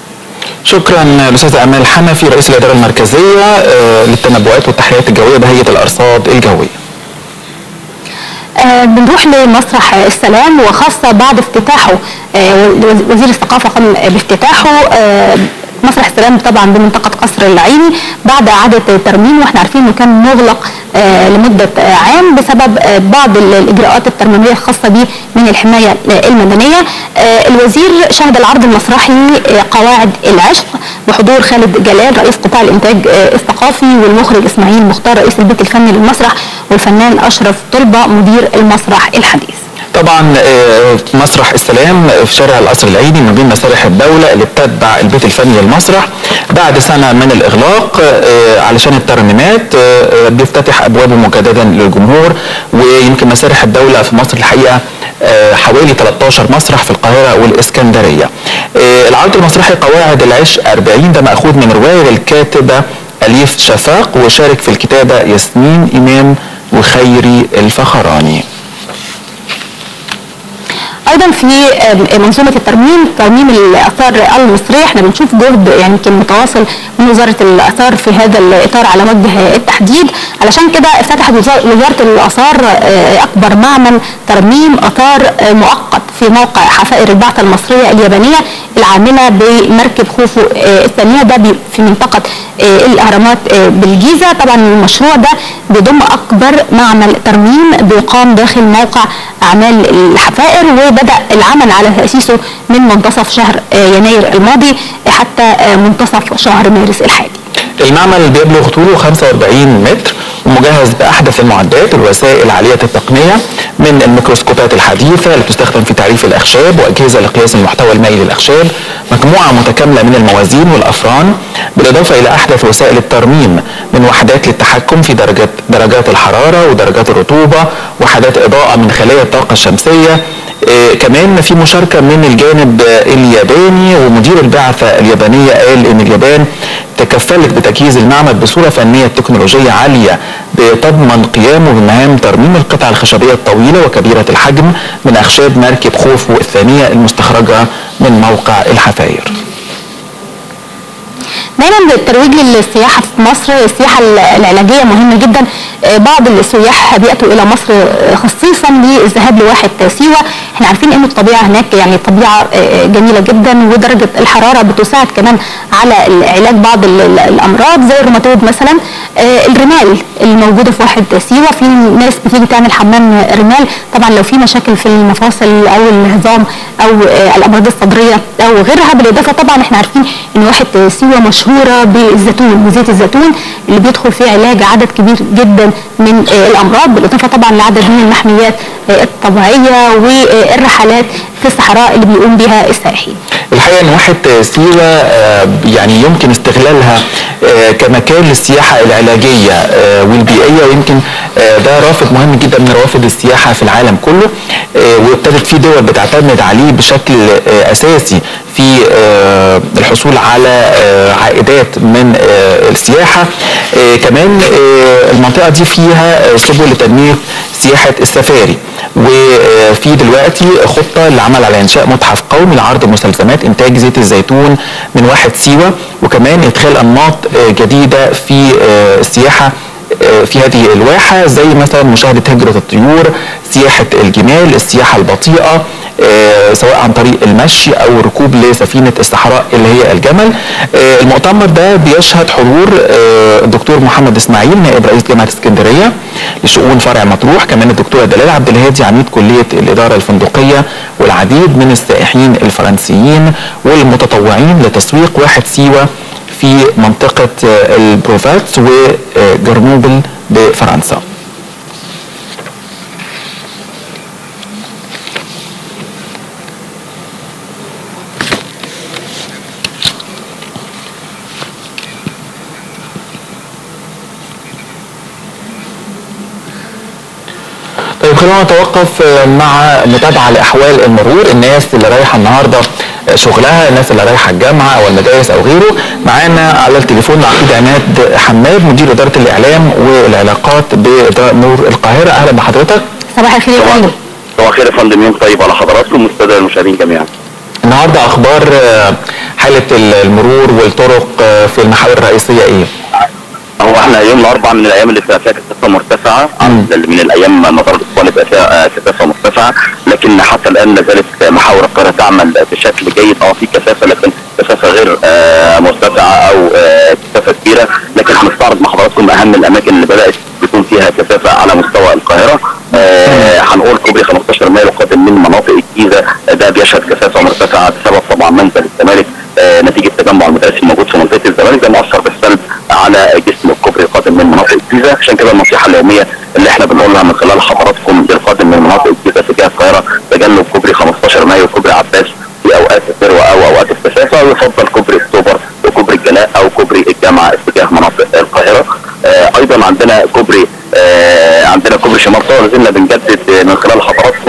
شكرا الأستاذة أمال حنفي رئيس الإدارة المركزية آه، للتنبؤات والتحليلات الجوية بهيئة الأرصاد الجوية
آه، بنروح لمسرح السلام وخاصة بعد افتتاحه آه، وز- وزير الثقافة قام بافتتاحه آه، مسرح السلام طبعا بمنطقة قصر العيني بعد إعادة ترميم واحنا عارفين انه كان مغلق آه، لمدة آه، عام بسبب آه، بعض ال- الإجراءات الترميمية الخاصة به من الحماية آه، المدنية آه، الوزير شهد العرض المسرحي آه، قواعد العشق بحضور خالد جلال رئيس قطاع الإنتاج آه، الثقافي والمخرج إسماعيل مختار رئيس البيت الفني للمسرح والفنان أشرف طلبة مدير المسرح الحديث
طبعا آه، مسرح السلام في شارع القصر العيني من بين مسارح الدولة اللي بتتبع البيت الفني للمسرح بعد سنة من الإغلاق آه، علشان الترميمات آه، بيفتتح أبوابه مجددا للجمهور ويمكن مسارح الدولة في مصر الحقيقة آه، حوالي 13 مسرح في القاهرة والإسكندرية آه، العرض المسرحي قواعد العشق 40 ده مأخوذ من رواية للكاتبة أليف شفاق وشارك في الكتابة ياسمين إمام وخيري الفخراني
ايضا في آم، منظومه الترميم ترميم الاثار المصريه احنا بنشوف جهد يعني يمكن متواصل من وزاره الاثار في هذا الاطار على وجه التحديد علشان كده افتتحت وزا- وزاره الاثار آه، اكبر معمل ترميم اثار آه، مؤقت في موقع حفائر البعثه المصريه اليابانيه العامله بمركب خوفو آه، الثانيه ده بي- في منطقه آه، الاهرامات آه، بالجيزه طبعا المشروع ده بيضم اكبر معمل ترميم بيقام داخل موقع اعمال الحفائر وبدا العمل على تاسيسه من منتصف شهر آه، يناير الماضي حتى آه، منتصف شهر مارس الحالي
المعمل بيبلغ طوله 45 متر ومجهز بأحدث المعدات والوسائل عالية التقنية من الميكروسكوبات الحديثة اللي بتستخدم في تعريف الأخشاب وأجهزة لقياس المحتوى المائي للأخشاب مجموعة متكاملة من الموازين والأفران بالإضافة إلى أحدث وسائل الترميم من وحدات للتحكم في درجات درجات الحرارة ودرجات الرطوبة وحدات إضاءة من خلايا الطاقة الشمسية آه، كمان في مشاركة من الجانب آه، الياباني ومدير البعثة اليابانية قال إن اليابان تكفلت بتجهيز المعمل بصورة فنية تكنولوجية عالية بتضمن قيامه بمهام ترميم القطع الخشبية الطويلة وكبيرة الحجم من أخشاب مركب خوفو الثانية المستخرجة من موقع الحفاير
دايما الترويج للسياحه في مصر السياحه العلاجيه مهمه جدا آه، بعض السياح بياتوا الى مصر آه، خصيصا للذهاب لواحه سيوه احنا عارفين ان الطبيعه هناك يعني طبيعه آه، جميله جدا ودرجه الحراره بتساعد كمان على علاج بعض ال- ال- الامراض زي الروماتويد مثلا آه، الرمال الموجوده في واحه سيوه في ناس بتيجي تعمل حمام رمال طبعا لو في مشاكل في المفاصل او العظام او آه، الامراض الصدريه او غيرها بالاضافه طبعا احنا عارفين ان واحه سيوه مشهوره بالزيتون وزيت الزيتون اللي بيدخل فيه علاج عدد كبير جدا من آه، الامراض بالاضافه طبعا لعدد من المحميات آه، الطبيعيه والرحلات في الصحراء اللي بيقوم بها السائحين
الحقيقه ان واحد سيوه آه، يعني يمكن استغلالها آه، كمكان للسياحه العلاجيه آه، والبيئيه ويمكن آه، ده رافد مهم جدا من روافد السياحه في العالم كله آه، وابتدت في دول بتعتمد عليه بشكل آه، اساسي في آه، الحصول على آه، عائدات من آه، السياحه آه، كمان آه، المنطقه دي فيها آه، سبل لتنميه سياحه السفاري وفي دلوقتي خطه للعمل على انشاء متحف قومي لعرض مستلزمات انتاج زيت الزيتون من واحد سيوه وكمان ادخال انماط آه، جديده في آه، السياحه آه، في هذه الواحة زي مثلا مشاهدة هجرة الطيور سياحة الجمال السياحة البطيئة آه، سواء عن طريق المشي أو الركوب لسفينة الصحراء اللي هي الجمل آه، المؤتمر ده بيشهد حضور آه، الدكتور محمد إسماعيل نائب رئيس جامعة اسكندرية لشؤون فرع مطروح كمان الدكتورة دلال عبد الهادي عميد كلية الإدارة الفندقية والعديد من السائحين الفرنسيين والمتطوعين لتسويق واحد سيوة في منطقة آه، البروفاتس وجرنوبل بفرنسا طيب خلونا نتوقف آه، مع متابعة لأحوال المرور الناس اللي رايحة النهاردة آه، شغلها الناس اللي رايحة الجامعة أو المدارس أو غيره معانا على التليفون عقيد عماد حماد مدير إدارة الإعلام والعلاقات بإدارة نور القاهرة أهلا بحضرتك
صباح الخير يا فندم
صباح الخير يا فندم يوم طيب على حضراتكم والساده المشاهدين جميعا
النهاردة أخبار آه، حالة المرور والطرق آه، في المحاور الرئيسية إيه؟
هو احنا يوم الاربعاء من الايام اللي بتبقى فيها كثافه مرتفعه عن من الايام مدار الاسبوع اللي بيبقى فيها آه، كثافه مرتفعه لكن حتى الان لا زالت محاور القاهره تعمل بشكل جيد اه في كثافه لكن كثافه غير آه، مرتفعه او آه، كثافه كبيره لكن هنستعرض مع حضراتكم اهم الاماكن اللي بدات يكون فيها كثافه على مستوى القاهره آه، هنقول كوبري 15 مايو القادم من مناطق الجيزه آه، ده بيشهد كثافه مرتفعه بسبب طبعا منزل الزمالك آه، نتيجه تجمع المدارس الموجود في منطقه الزمالك ده مؤثر بالسلب على جسم الكوبري القادم من مناطق الجيزه عشان كده النصيحه اليوميه اللي احنا بنقولها من خلال حضراتكم للقادم من مناطق الجيزه تجاه القاهره تجنب كوبري 15 مايو وكوبري عباس في اوقات الذروه او اوقات الكثافه ويفضل كوبري اكتوبر وكوبري الجلاء او كوبري الجامعه اتجاه مناطق القاهره آه، ايضا عندنا كوبري آه، عندنا كوبري شمال طور زلنا بنجدد آه، من خلال حضراتكم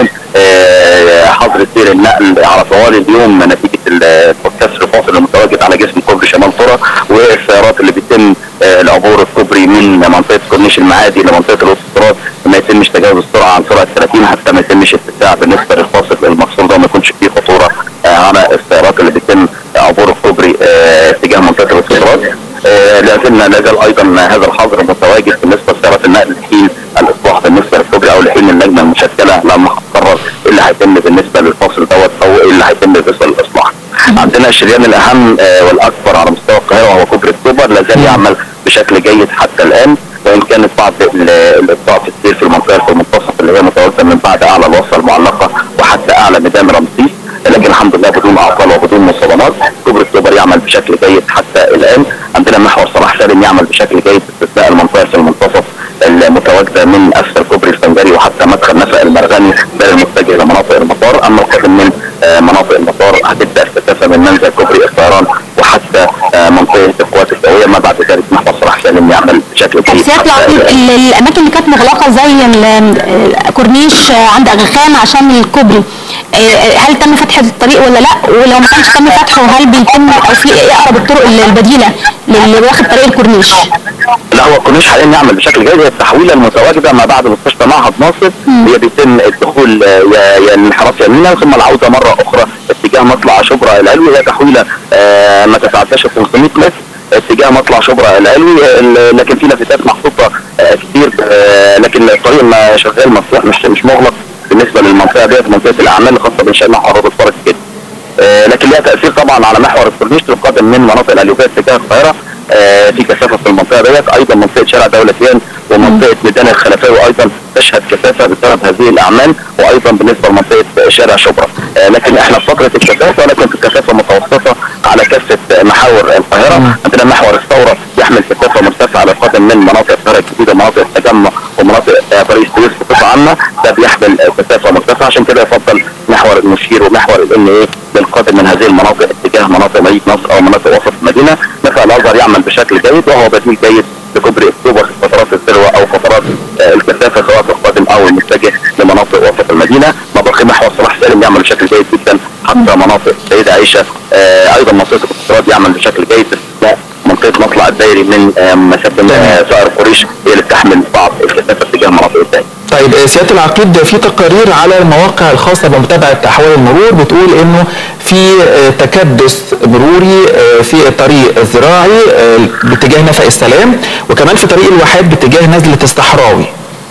آه، حظر سير النقل على طوال اليوم نتيجه ال- الكسر الفاصل المتواجد على جسم كوبري شمال طرة والسيارات اللي بيتم آه، العبور الكوبري من منطقه كورنيش المعادي لمنطقه الاوتوستراد ما يتمش تجاوز السرعه عن سرعه 30 حتى ما يتمش اتساع بالنسبه للفاصل المفصول ده ما يكونش فيه خطوره آه، على السيارات اللي بيتم عبور الكوبري آه، اتجاه منطقه الاوتوستراد آه، لا زلنا لا زال ايضا هذا الحظر متواجد بالنسبه لسيارات النقل لحين الاصلاح بالنسبه للكوبري او لحين اللجنه المشكله لما هتقرر ايه اللي هيتم بالنسبه للفاصل دوت او ايه اللي هيتم بالنسبه للاصلاح. عندنا الشريان الاهم آه، والاكبر على مستوى القاهره وهو كوبري اكتوبر لا زال يعمل بشكل جيد حتى الان وان كانت بعض ال- الابطاء في السير في المنطقه في المنتصف اللي هي متواجده من بعد اعلى الوصله المعلقه وحتى اعلى ميدان رمسيس لكن الحمد لله بدون اعطال وبدون مصادمات كوبري اكتوبر يعمل بشكل جيد حتى الان عندنا محور صلاح سالم يعمل بشكل جيد باستثناء المنطقه في المنتصف المتواجده من اسفل كوبري الفنجري وحتى مدخل نفق المرغني ده المتجه لمناطق المطار اما القادم من آه، مناطق المطار هتبدا الكثافه من منزل كوبري الطيران وحتى آه، منطقه القوات الجويه ما بعد ذلك محور صلاح سالم يعمل بشكل جيد
سيادة
حتى
العقيد
الآن.
ال- الاماكن اللي كانت مغلقه زي ال- الكورنيش عند اغاخان عشان الكوبري آه، هل تم فتح الطريق ولا لا ولو ما كانش تم فتحه هل بيتم او في ايه اقرب الطرق البديله للي واخد طريق الكورنيش
لا هو الكورنيش حاليا يعمل بشكل جيد هي التحويله المتواجده ما بعد مستشفى معهد ناصر هي بيتم الدخول آه، يا يا الانحراف يمينا ثم العوده مره اخرى اتجاه مطلع شبرا العلوي هي تحويله آه، ما تتعداش 500 متر اتجاه مطلع شبرا العلوي آه، ال- لكن في لافتات محطوطه آه، كتير آه، لكن الطريق ما شغال مفتوح مش مش مغلق بالنسبه للمنطقه ديت منطقه الاعمال الخاصه بانشاء محور روضه فرج كده آه، لكن ليها تاثير طبعا على محور الكورنيش القادم من مناطق الاليوبيه اتجاه القاهره آه، في كثافه في المنطقه ديت ايضا منطقه شارع دولتيان ومنطقه ميدان الخلفاوي ايضا تشهد كثافه بسبب هذه الاعمال وايضا بالنسبه لمنطقه شارع شبرا آه، لكن احنا في فتره الكثافه ولكن في كثافه متوسطه على كافه محاور القاهره عندنا محور الثوره يحمل كثافه مرتفعه للقادم من مناطق القاهره الجديده مناطق التجمع ومناطق آه، طريق السويس بصفه عامه ده بيحمل آه، كثافه مرتفعه عشان كده يفضل محور المشير ومحور الان ايه للقادم من هذه المناطق اتجاه مناطق مدينه نصر او مناطق وسط المدينه مثل الازهر يعمل بشكل جيد وهو بديل جيد لكوبري اكتوبر في فترات الذروه او فترات آه، الكثافه سواء في القادم او المتجه لمناطق وسط المدينه مباقي محور صلاح سالم يعمل بشكل جيد جدا حتى مناطق السيده عائشه آه، ايضا منطقه الاقتصاد يعمل بشكل جيد باستثناء منطقه مطلع الدائري من آه، مسافه آه، سائر القريش هي اللي بتحمل بعض الكثافه اتجاه مناطق الدائري
طيب آه، سياده العقيد في تقارير على المواقع الخاصه بمتابعه احوال المرور بتقول انه في آه، تكدس مروري آه، في الطريق الزراعي آه، باتجاه نفق السلام وكمان في طريق الواحات باتجاه نزله الصحراوي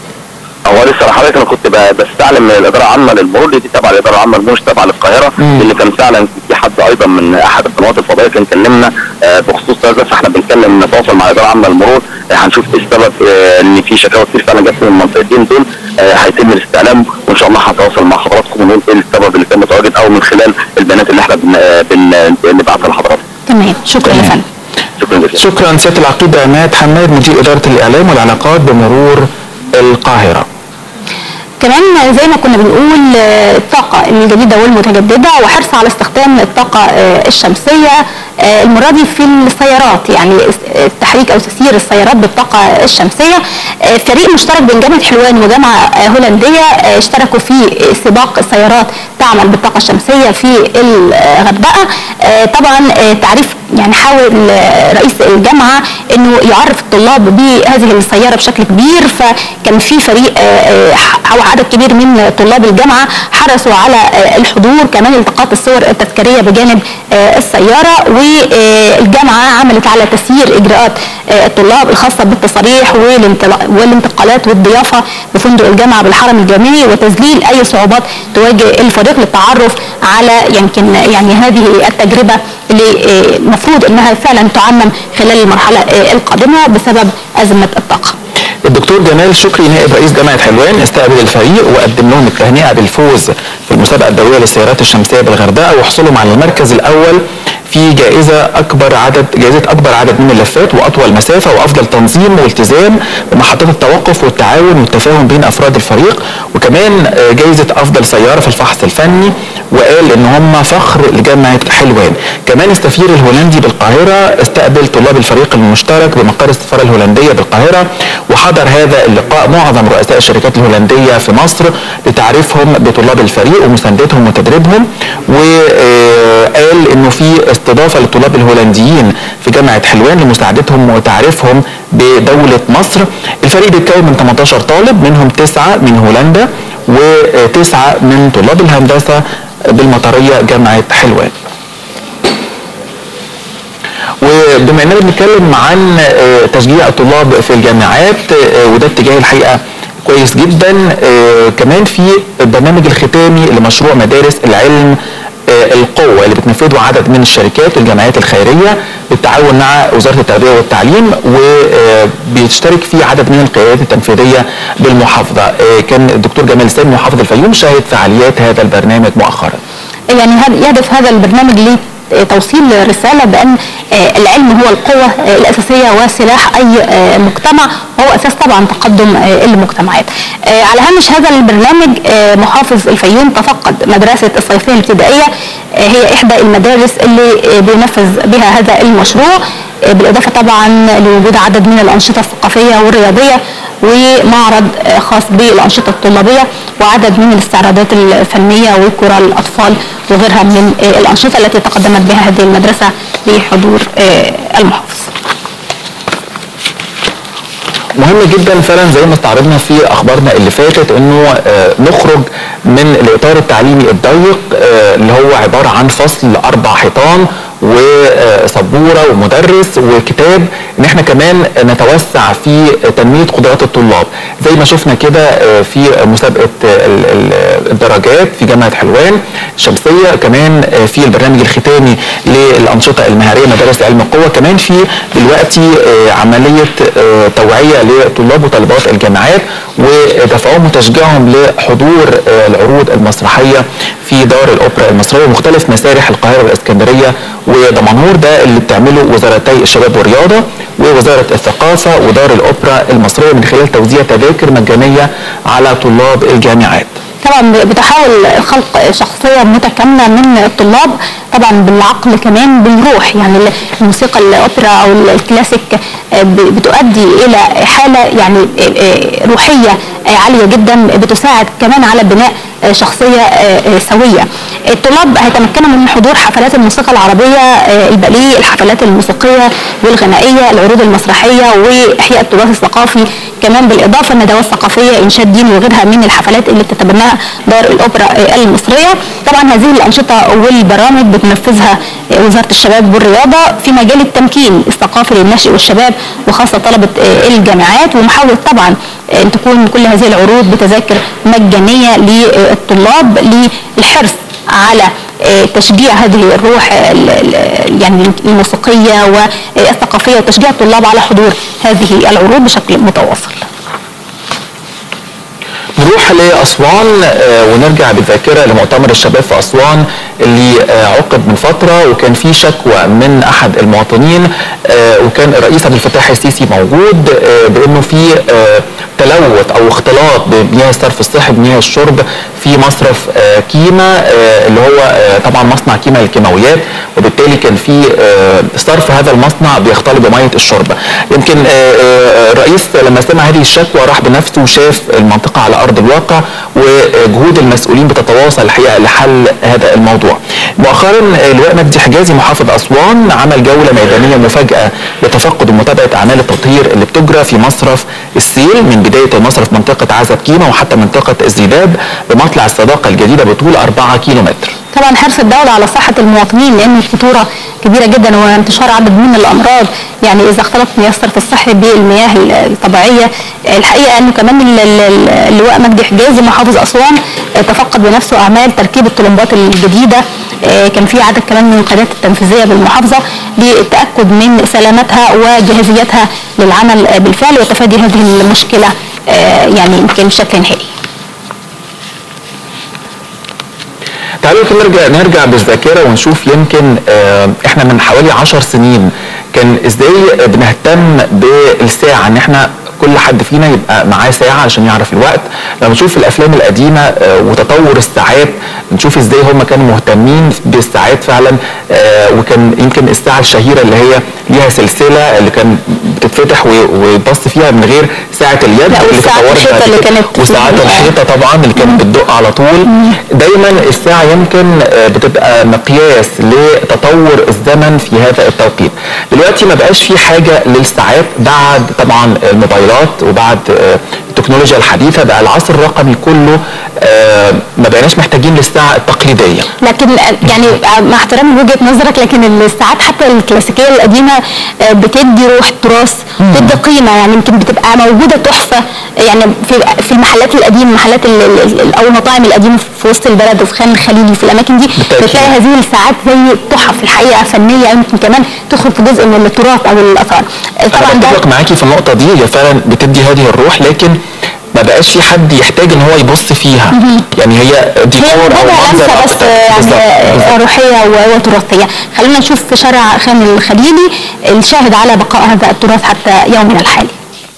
هو لسه حضرتك انا كنت ب- بستعلم من الاداره العامه للمرور دي تبع الاداره العامه للمرور تبع للقاهره اللي كان فعلا في حد ايضا من احد القنوات الفضائيه كان كلمنا آه، بخصوص هذا فاحنا بنتكلم نتواصل مع الاداره العامه للمرور آه، هنشوف ايه السبب آه، ان في شكاوى كتير فعلا جت من المنطقتين دول آه، هيتم الاستعلام وان شاء الله هنتواصل مع حضراتكم ونقول ايه السبب اللي كان متواجد او من خلال البيانات اللي احنا بن- آه، بن- بنبعتها لحضراتكم
تمام شكرا يا فندم
شكرا جزيلا
شكرا سياده العقيد عماد حماد مدير اداره الاعلام والعلاقات بمرور القاهره
كمان زي ما كنا بنقول آه، الطاقة الجديدة والمتجددة وحرص على استخدام الطاقة آه، الشمسية آه، المرة دي في السيارات يعني اس- آه، تحريك أو تسيير السيارات بالطاقة الشمسية آه، فريق مشترك بين جامعة حلوان وجامعة آه، هولندية آه، اشتركوا في سباق سيارات تعمل بالطاقة الشمسية في الغردقة آه، طبعا آه، تعريف يعني حاول آه، رئيس الجامعة انه يعرف الطلاب بهذه السيارة بشكل كبير فكان في فريق آه، آه، او عدد كبير من طلاب الجامعة حرصوا على آه، الحضور كمان التقاط الصور التذكارية بجانب آه، السيارة والجامعه عملت على تسيير اجراءات آه، الطلاب الخاصه بالتصاريح والانطلا- والانتقالات والضيافه بفندق الجامعه بالحرم الجامعي وتذليل اي صعوبات تواجه الفريق للتعرف على يمكن يعني هذه التجربه اللي آه، المفروض انها فعلا تعمم خلال المرحله آه، القادمه بسبب ازمه الطاقه.
الدكتور جمال شكري نائب رئيس جامعه حلوان استقبل الفريق وقدم لهم التهنئه بالفوز في المسابقه الدوليه للسيارات الشمسيه بالغردقه وحصولهم على المركز الاول في جائزه اكبر عدد جائزه اكبر عدد من اللفات واطول مسافه وافضل تنظيم والتزام بمحطات التوقف والتعاون والتفاهم بين افراد الفريق وكمان آه، جائزه افضل سياره في الفحص الفني وقال ان هم فخر لجامعه حلوان كمان السفير الهولندي بالقاهره استقبل طلاب الفريق المشترك بمقر السفاره الهولنديه بالقاهره وحضر هذا اللقاء معظم رؤساء الشركات الهولنديه في مصر لتعريفهم بطلاب الفريق ومساندتهم وتدريبهم وقال انه في استضافه للطلاب الهولنديين في جامعه حلوان لمساعدتهم وتعريفهم بدوله مصر الفريق بيتكون من 18 طالب منهم تسعه من هولندا وتسعه من طلاب الهندسه بالمطريه جامعه حلوان وبما اننا بنتكلم عن آه، تشجيع الطلاب في الجامعات آه، وده اتجاه الحقيقه كويس جدا آه، كمان في البرنامج الختامي لمشروع مدارس العلم آه، القوة اللي بتنفذه عدد من الشركات والجمعيات الخيرية بالتعاون مع وزارة التربية والتعليم وبيشترك فيه عدد من القيادات التنفيذية بالمحافظة آه، كان الدكتور جمال سامي محافظ الفيوم شاهد فعاليات هذا البرنامج مؤخرا
يعني هد- يهدف هذا البرنامج لتوصيل رسالة بأن آه، العلم هو القوة آه، الأساسية وسلاح أي آه، مجتمع وهو أساس طبعا تقدم آه، المجتمعات آه، على هامش هذا البرنامج آه، محافظ الفيوم تفقد مدرسة الصيفية الابتدائية آه، هي إحدى المدارس اللي آه، بينفذ بها هذا المشروع آه، بالإضافة طبعا لوجود عدد من الأنشطة الثقافية والرياضية ومعرض آه، خاص بالأنشطة الطلابية وعدد من الاستعراضات الفنية وكرة الأطفال وغيرها من آه، الأنشطة التي تقدمت بها هذه المدرسة بحضور آه، المحافظ
مهم جدا فعلا زي ما استعرضنا في اخبارنا اللي فاتت انه آه، نخرج من الاطار التعليمي الضيق آه، اللي هو عباره عن فصل اربع حيطان وسبوره ومدرس وكتاب ان احنا كمان نتوسع في تنميه قدرات الطلاب زي ما شفنا كده آه، في مسابقه آه، ال- ال- الدرجات في جامعه حلوان الشمسيه كمان آه، في البرنامج الختامي للانشطه المهاريه مدارس علم القوه كمان في دلوقتي آه، عمليه آه، توعيه لطلاب وطالبات الجامعات ودفعهم وتشجيعهم لحضور آه، العروض المسرحيه في دار الاوبرا المصريه ومختلف مسارح القاهره والاسكندريه ودمنهور ده اللي بتعمله وزارتي الشباب والرياضه ووزاره الثقافه ودار الاوبرا المصريه من خلال توزيع تذاكر مجانيه على طلاب الجامعات.
طبعا بتحاول خلق شخصية متكاملة من الطلاب طبعا بالعقل كمان بالروح يعني الموسيقى الأوبرا أو الكلاسيك آه، ب- بتؤدي إلى حالة يعني آه، آه، روحية آه، عالية جدا بتساعد كمان على بناء آه، شخصية آه، آه، سوية الطلاب هيتمكنوا من حضور حفلات الموسيقى العربية آه، الباليه الحفلات الموسيقية والغنائية العروض المسرحية وإحياء التراث الثقافي كمان بالإضافة الندوات الثقافية إنشاد ديني وغيرها من الحفلات اللي بتتبناها دار الأوبرا آه، المصرية طبعا هذه الأنشطة والبرامج بتنفذها آه، وزارة الشباب والرياضة في مجال التمكين الثقافي للنشء والشباب وخاصة طلبة آه، الجامعات ومحاولة طبعا آه، أن تكون كل هذه العروض بتذاكر مجانية للطلاب للحرص على آه، تشجيع هذه الروح آه، ال- ال- يعني الموسيقية والثقافية وتشجيع الطلاب على حضور هذه العروض بشكل متواصل
نروح لأسوان آه، ونرجع بالذاكرة لمؤتمر الشباب في أسوان اللي آه، عقد من فترة وكان في شكوى من أحد المواطنين آه، وكان الرئيس عبد الفتاح السيسي موجود آه، بأنه في آه، تلوث أو اختلاط بمياه الصرف الصحي بمياه الشرب في مصرف آه، كيما آه، اللي هو آه، طبعا مصنع كيما للكيماويات وبالتالي كان في آه، صرف هذا المصنع بيختلط بمية الشرب يمكن آه، آه، الرئيس لما سمع هذه الشكوى راح بنفسه وشاف المنطقة على أرض الواقع وجهود المسؤولين بتتواصل الحقيقة لحل هذا الموضوع مؤخرا آه، لواء مجدي حجازي محافظ أسوان عمل جولة ميدانية مفاجأة لتفقد ومتابعة أعمال التطهير اللي بتجرى في مصرف السيل من بداية المصرف منطقة عزب كيما وحتى منطقة الزيداب بمطلع الصداقة الجديدة بطول 4 كيلو متر
طبعا حرص الدولة على صحة المواطنين لأن الخطورة كبيره جدا وانتشار عدد من الامراض يعني اذا اختلط ميسر في الصحي بالمياه الطبيعيه الحقيقه انه كمان ال- ال- اللواء مجدي حجازي محافظ اسوان آه، تفقد بنفسه اعمال تركيب الطلمبات الجديده آه، كان في عدد كمان من القيادات التنفيذيه بالمحافظه للتاكد من سلامتها وجاهزيتها للعمل آه، بالفعل وتفادي هذه المشكله آه، يعني يمكن بشكل نهائي
تعالوا كده نرجع نرجع بالذاكره ونشوف يمكن آه، احنا من حوالي 10 سنين كان ازاي بنهتم بالساعه ان احنا كل حد فينا يبقى معاه ساعه عشان يعرف الوقت لما نشوف الافلام القديمه آه، وتطور الساعات نشوف ازاي هم كانوا مهتمين بالساعات فعلا آه، وكان يمكن الساعه الشهيره اللي هي ليها سلسله اللي كان بتتفتح و- ويبص فيها من غير ساعه اليد
لا،
اللي
والساعة
تطورت
الحيطة
بعد
اللي
كده.
كانت
وساعات
في-
الحيطه طبعا اللي كانت بتدق على طول دايما الساعه يمكن آه، بتبقى مقياس لتطور الزمن في هذا التوقيت دلوقتي ما بقاش في حاجه للساعات بعد طبعا الموبايلات وبعد آه، التكنولوجيا الحديثه بقى العصر الرقمي كله آه، ما بقيناش محتاجين للساعه التقليديه
لكن يعني مع احترامي وجهه نظرك لكن الساعات حتى الكلاسيكيه القديمه آه، بتدي روح تراث بتدي قيمه يعني يمكن بتبقى موجوده تحفه يعني في في المحلات القديمه محلات ال- ال- ال- او المطاعم القديمه في وسط البلد وفي خان الخليلي في الاماكن دي بتلاقي هذه الساعات زي تحف الحقيقه فنيه يمكن كمان تدخل في جزء من التراث او الاثار آه، طبعا
انا
ده
بتفق معاكي في النقطه دي هي فعلا بتدي هذه الروح لكن ما بقاش في حد يحتاج ان هو يبص فيها يعني هي ديكور او
هي
منظر
لمسه بس
أكتر.
يعني
بالظبط.
آه، روحيه و- وتراثيه خلينا نشوف في شارع خان الخليلي الشاهد على بقاء هذا التراث حتى يومنا الحالي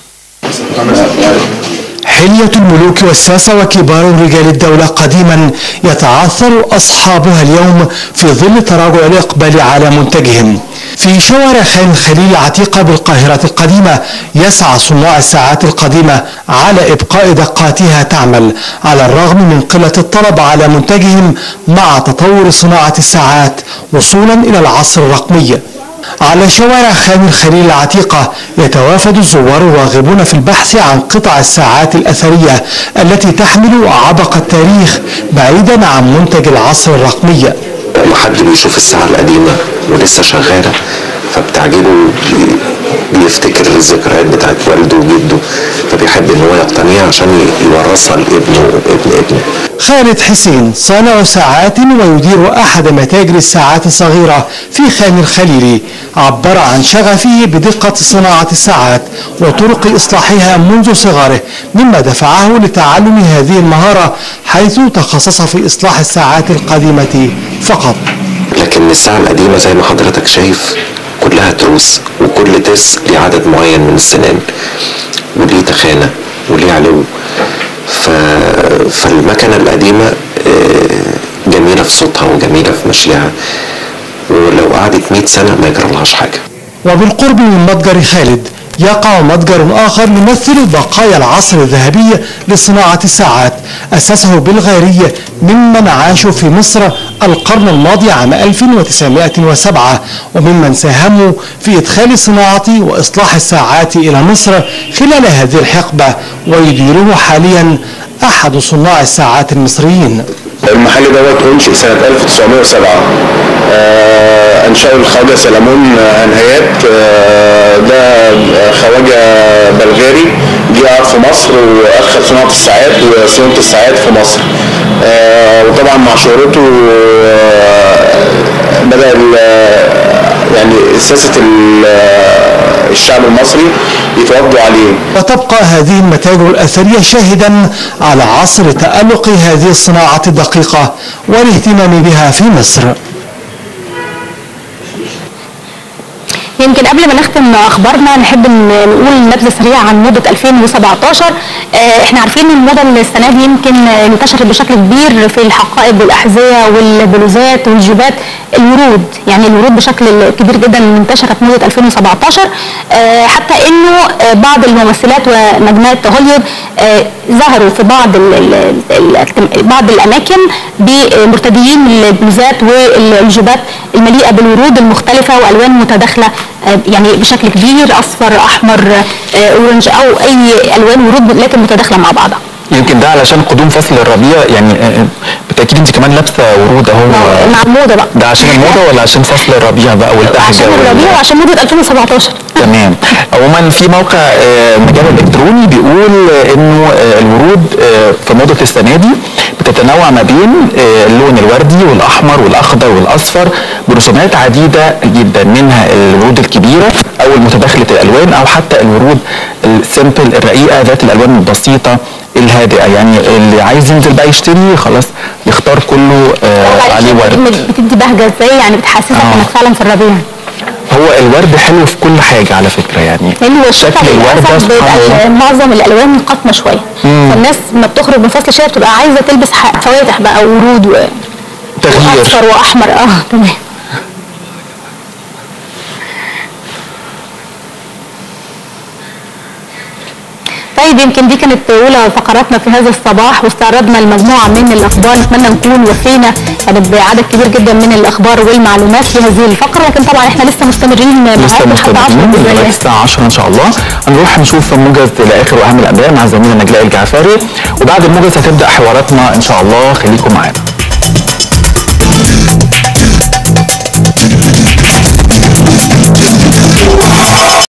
حلية الملوك والساسة وكبار رجال الدولة قديما يتعثر أصحابها اليوم في ظل تراجع الإقبال على منتجهم في شوارع خان الخليل العتيقة بالقاهرة القديمة يسعى صناع الساعات القديمة على إبقاء دقاتها تعمل على الرغم من قلة الطلب على منتجهم مع تطور صناعة الساعات وصولا إلى العصر الرقمي على شوارع خان الخليل العتيقة يتوافد الزوار الراغبون في البحث عن قطع الساعات الأثرية التي تحمل عبق التاريخ بعيدا عن منتج العصر الرقمي
لما حد بيشوف الساعة القديمة ولسه شغالة فبتعجبه بي- بيفتكر الذكريات بتاعت والده وجده فبيحب ان هو يقتنيها عشان ي- يورثها لابنه وابن ابنه
خالد حسين صانع ساعات ويدير أحد متاجر الساعات الصغيرة في خان الخليلي عبر عن شغفه بدقة صناعة الساعات وطرق إصلاحها منذ صغره مما دفعه لتعلم هذه المهارة حيث تخصص في إصلاح الساعات القديمة فقط
لكن الساعة القديمة زي ما حضرتك شايف كلها تروس وكل ترس ليه عدد معين من السنان وليه تخانة وليه علو ف... فالمكنة القديمة آه، جميلة في صوتها وجميلة في مشيها ولو قعدت 100 سنة ما يجرالهاش حاجة
وبالقرب من متجر خالد يقع متجر آخر يمثل بقايا العصر الذهبي لصناعة الساعات أسسه بالغيري ممن عاشوا في مصر القرن الماضي عام 1907 وممن ساهموا في إدخال صناعة وإصلاح الساعات إلى مصر خلال هذه الحقبة ويديره حاليا أحد صناع الساعات المصريين
المحل دوت انشئ سنة 1907 آه، انشأه الخواجة سلمون آه، انهيات آه، ده خواجة بلغاري جه قعد في مصر واخد صناعة الساعات وصيانة الساعات في مصر آه، وطبعا مع شهرته آه، بدأ ال- يعني سياسة ال- الشعب المصري يتوافقوا عليه
وتبقى هذه المتاجر الأثرية شاهدا على عصر تألق هذه الصناعة الدقيقة والاهتمام بها في مصر
يمكن قبل ما نختم اخبارنا نحب ان نقول نبذه سريعه عن موضه 2017 آه، احنا عارفين ان الموضه السنه دي يمكن آه، انتشرت بشكل كبير في الحقائب والاحذيه والبلوزات والجيبات الورود يعني الورود بشكل كبير جدا انتشرت موضه 2017 آه، حتى انه آه، بعض الممثلات ونجمات هوليوود آه، ظهروا في بعض ال ال ال بعض الاماكن بمرتديين البلوزات والجيبات المليئه بالورود المختلفه والوان متداخله آه، يعني بشكل كبير اصفر احمر آه، اورنج او اي الوان ورود لكن متداخله مع بعضها
يمكن ده علشان قدوم فصل الربيع يعني آه، آه، بالتاكيد انت كمان لابسه ورود اهو
مع الموضه بقى
ده عشان الموضه ولا عشان فصل الربيع بقى والتحت
عشان الربيع وعشان موضه 2017
تمام عموما في موقع آه، مجال الكتروني بيقول آه، انه آه، الورود آه، في موضه السنه دي بتتنوع ما بين آه، اللون الوردي والاحمر والاخضر والاصفر برسومات عديده جدا منها الورود الكبيره او المتداخله الالوان او حتى الورود السيمبل الرقيقه ذات الالوان البسيطه الهادئه يعني اللي عايز ينزل بقى يشتري خلاص يختار كله آه عليه ورد
بتدي بهجه ازاي يعني بتحسسك انك فعلا في الربيع
هو الورد حلو في كل حاجه على فكره يعني
لانه الشتاء
شكل الورده
للاسف
سبحان الله
بيبقى معظم الالوان قاتمه شويه
مم.
فالناس ما بتخرج من فصل الشتاء بتبقى عايزه تلبس ح- فواتح بقى ورود و...
تغيير
واصفر واحمر اه تمام طيب يمكن دي كانت اولى فقراتنا في هذا الصباح واستعرضنا المجموعه من الاخبار نتمنى نكون وفينا يعني بعدد كبير جدا من الاخبار والمعلومات في هذه الفقره لكن طبعا احنا لسه مستمرين
لسه
معاكم حتى 10
مستمرين
بإذن
لغايه
الله.
الساعه 10 ان شاء الله هنروح نشوف موجز لاخر واهم الانباء مع زميلنا نجلاء الجعفري وبعد الموجز هتبدا حواراتنا ان شاء الله خليكم معانا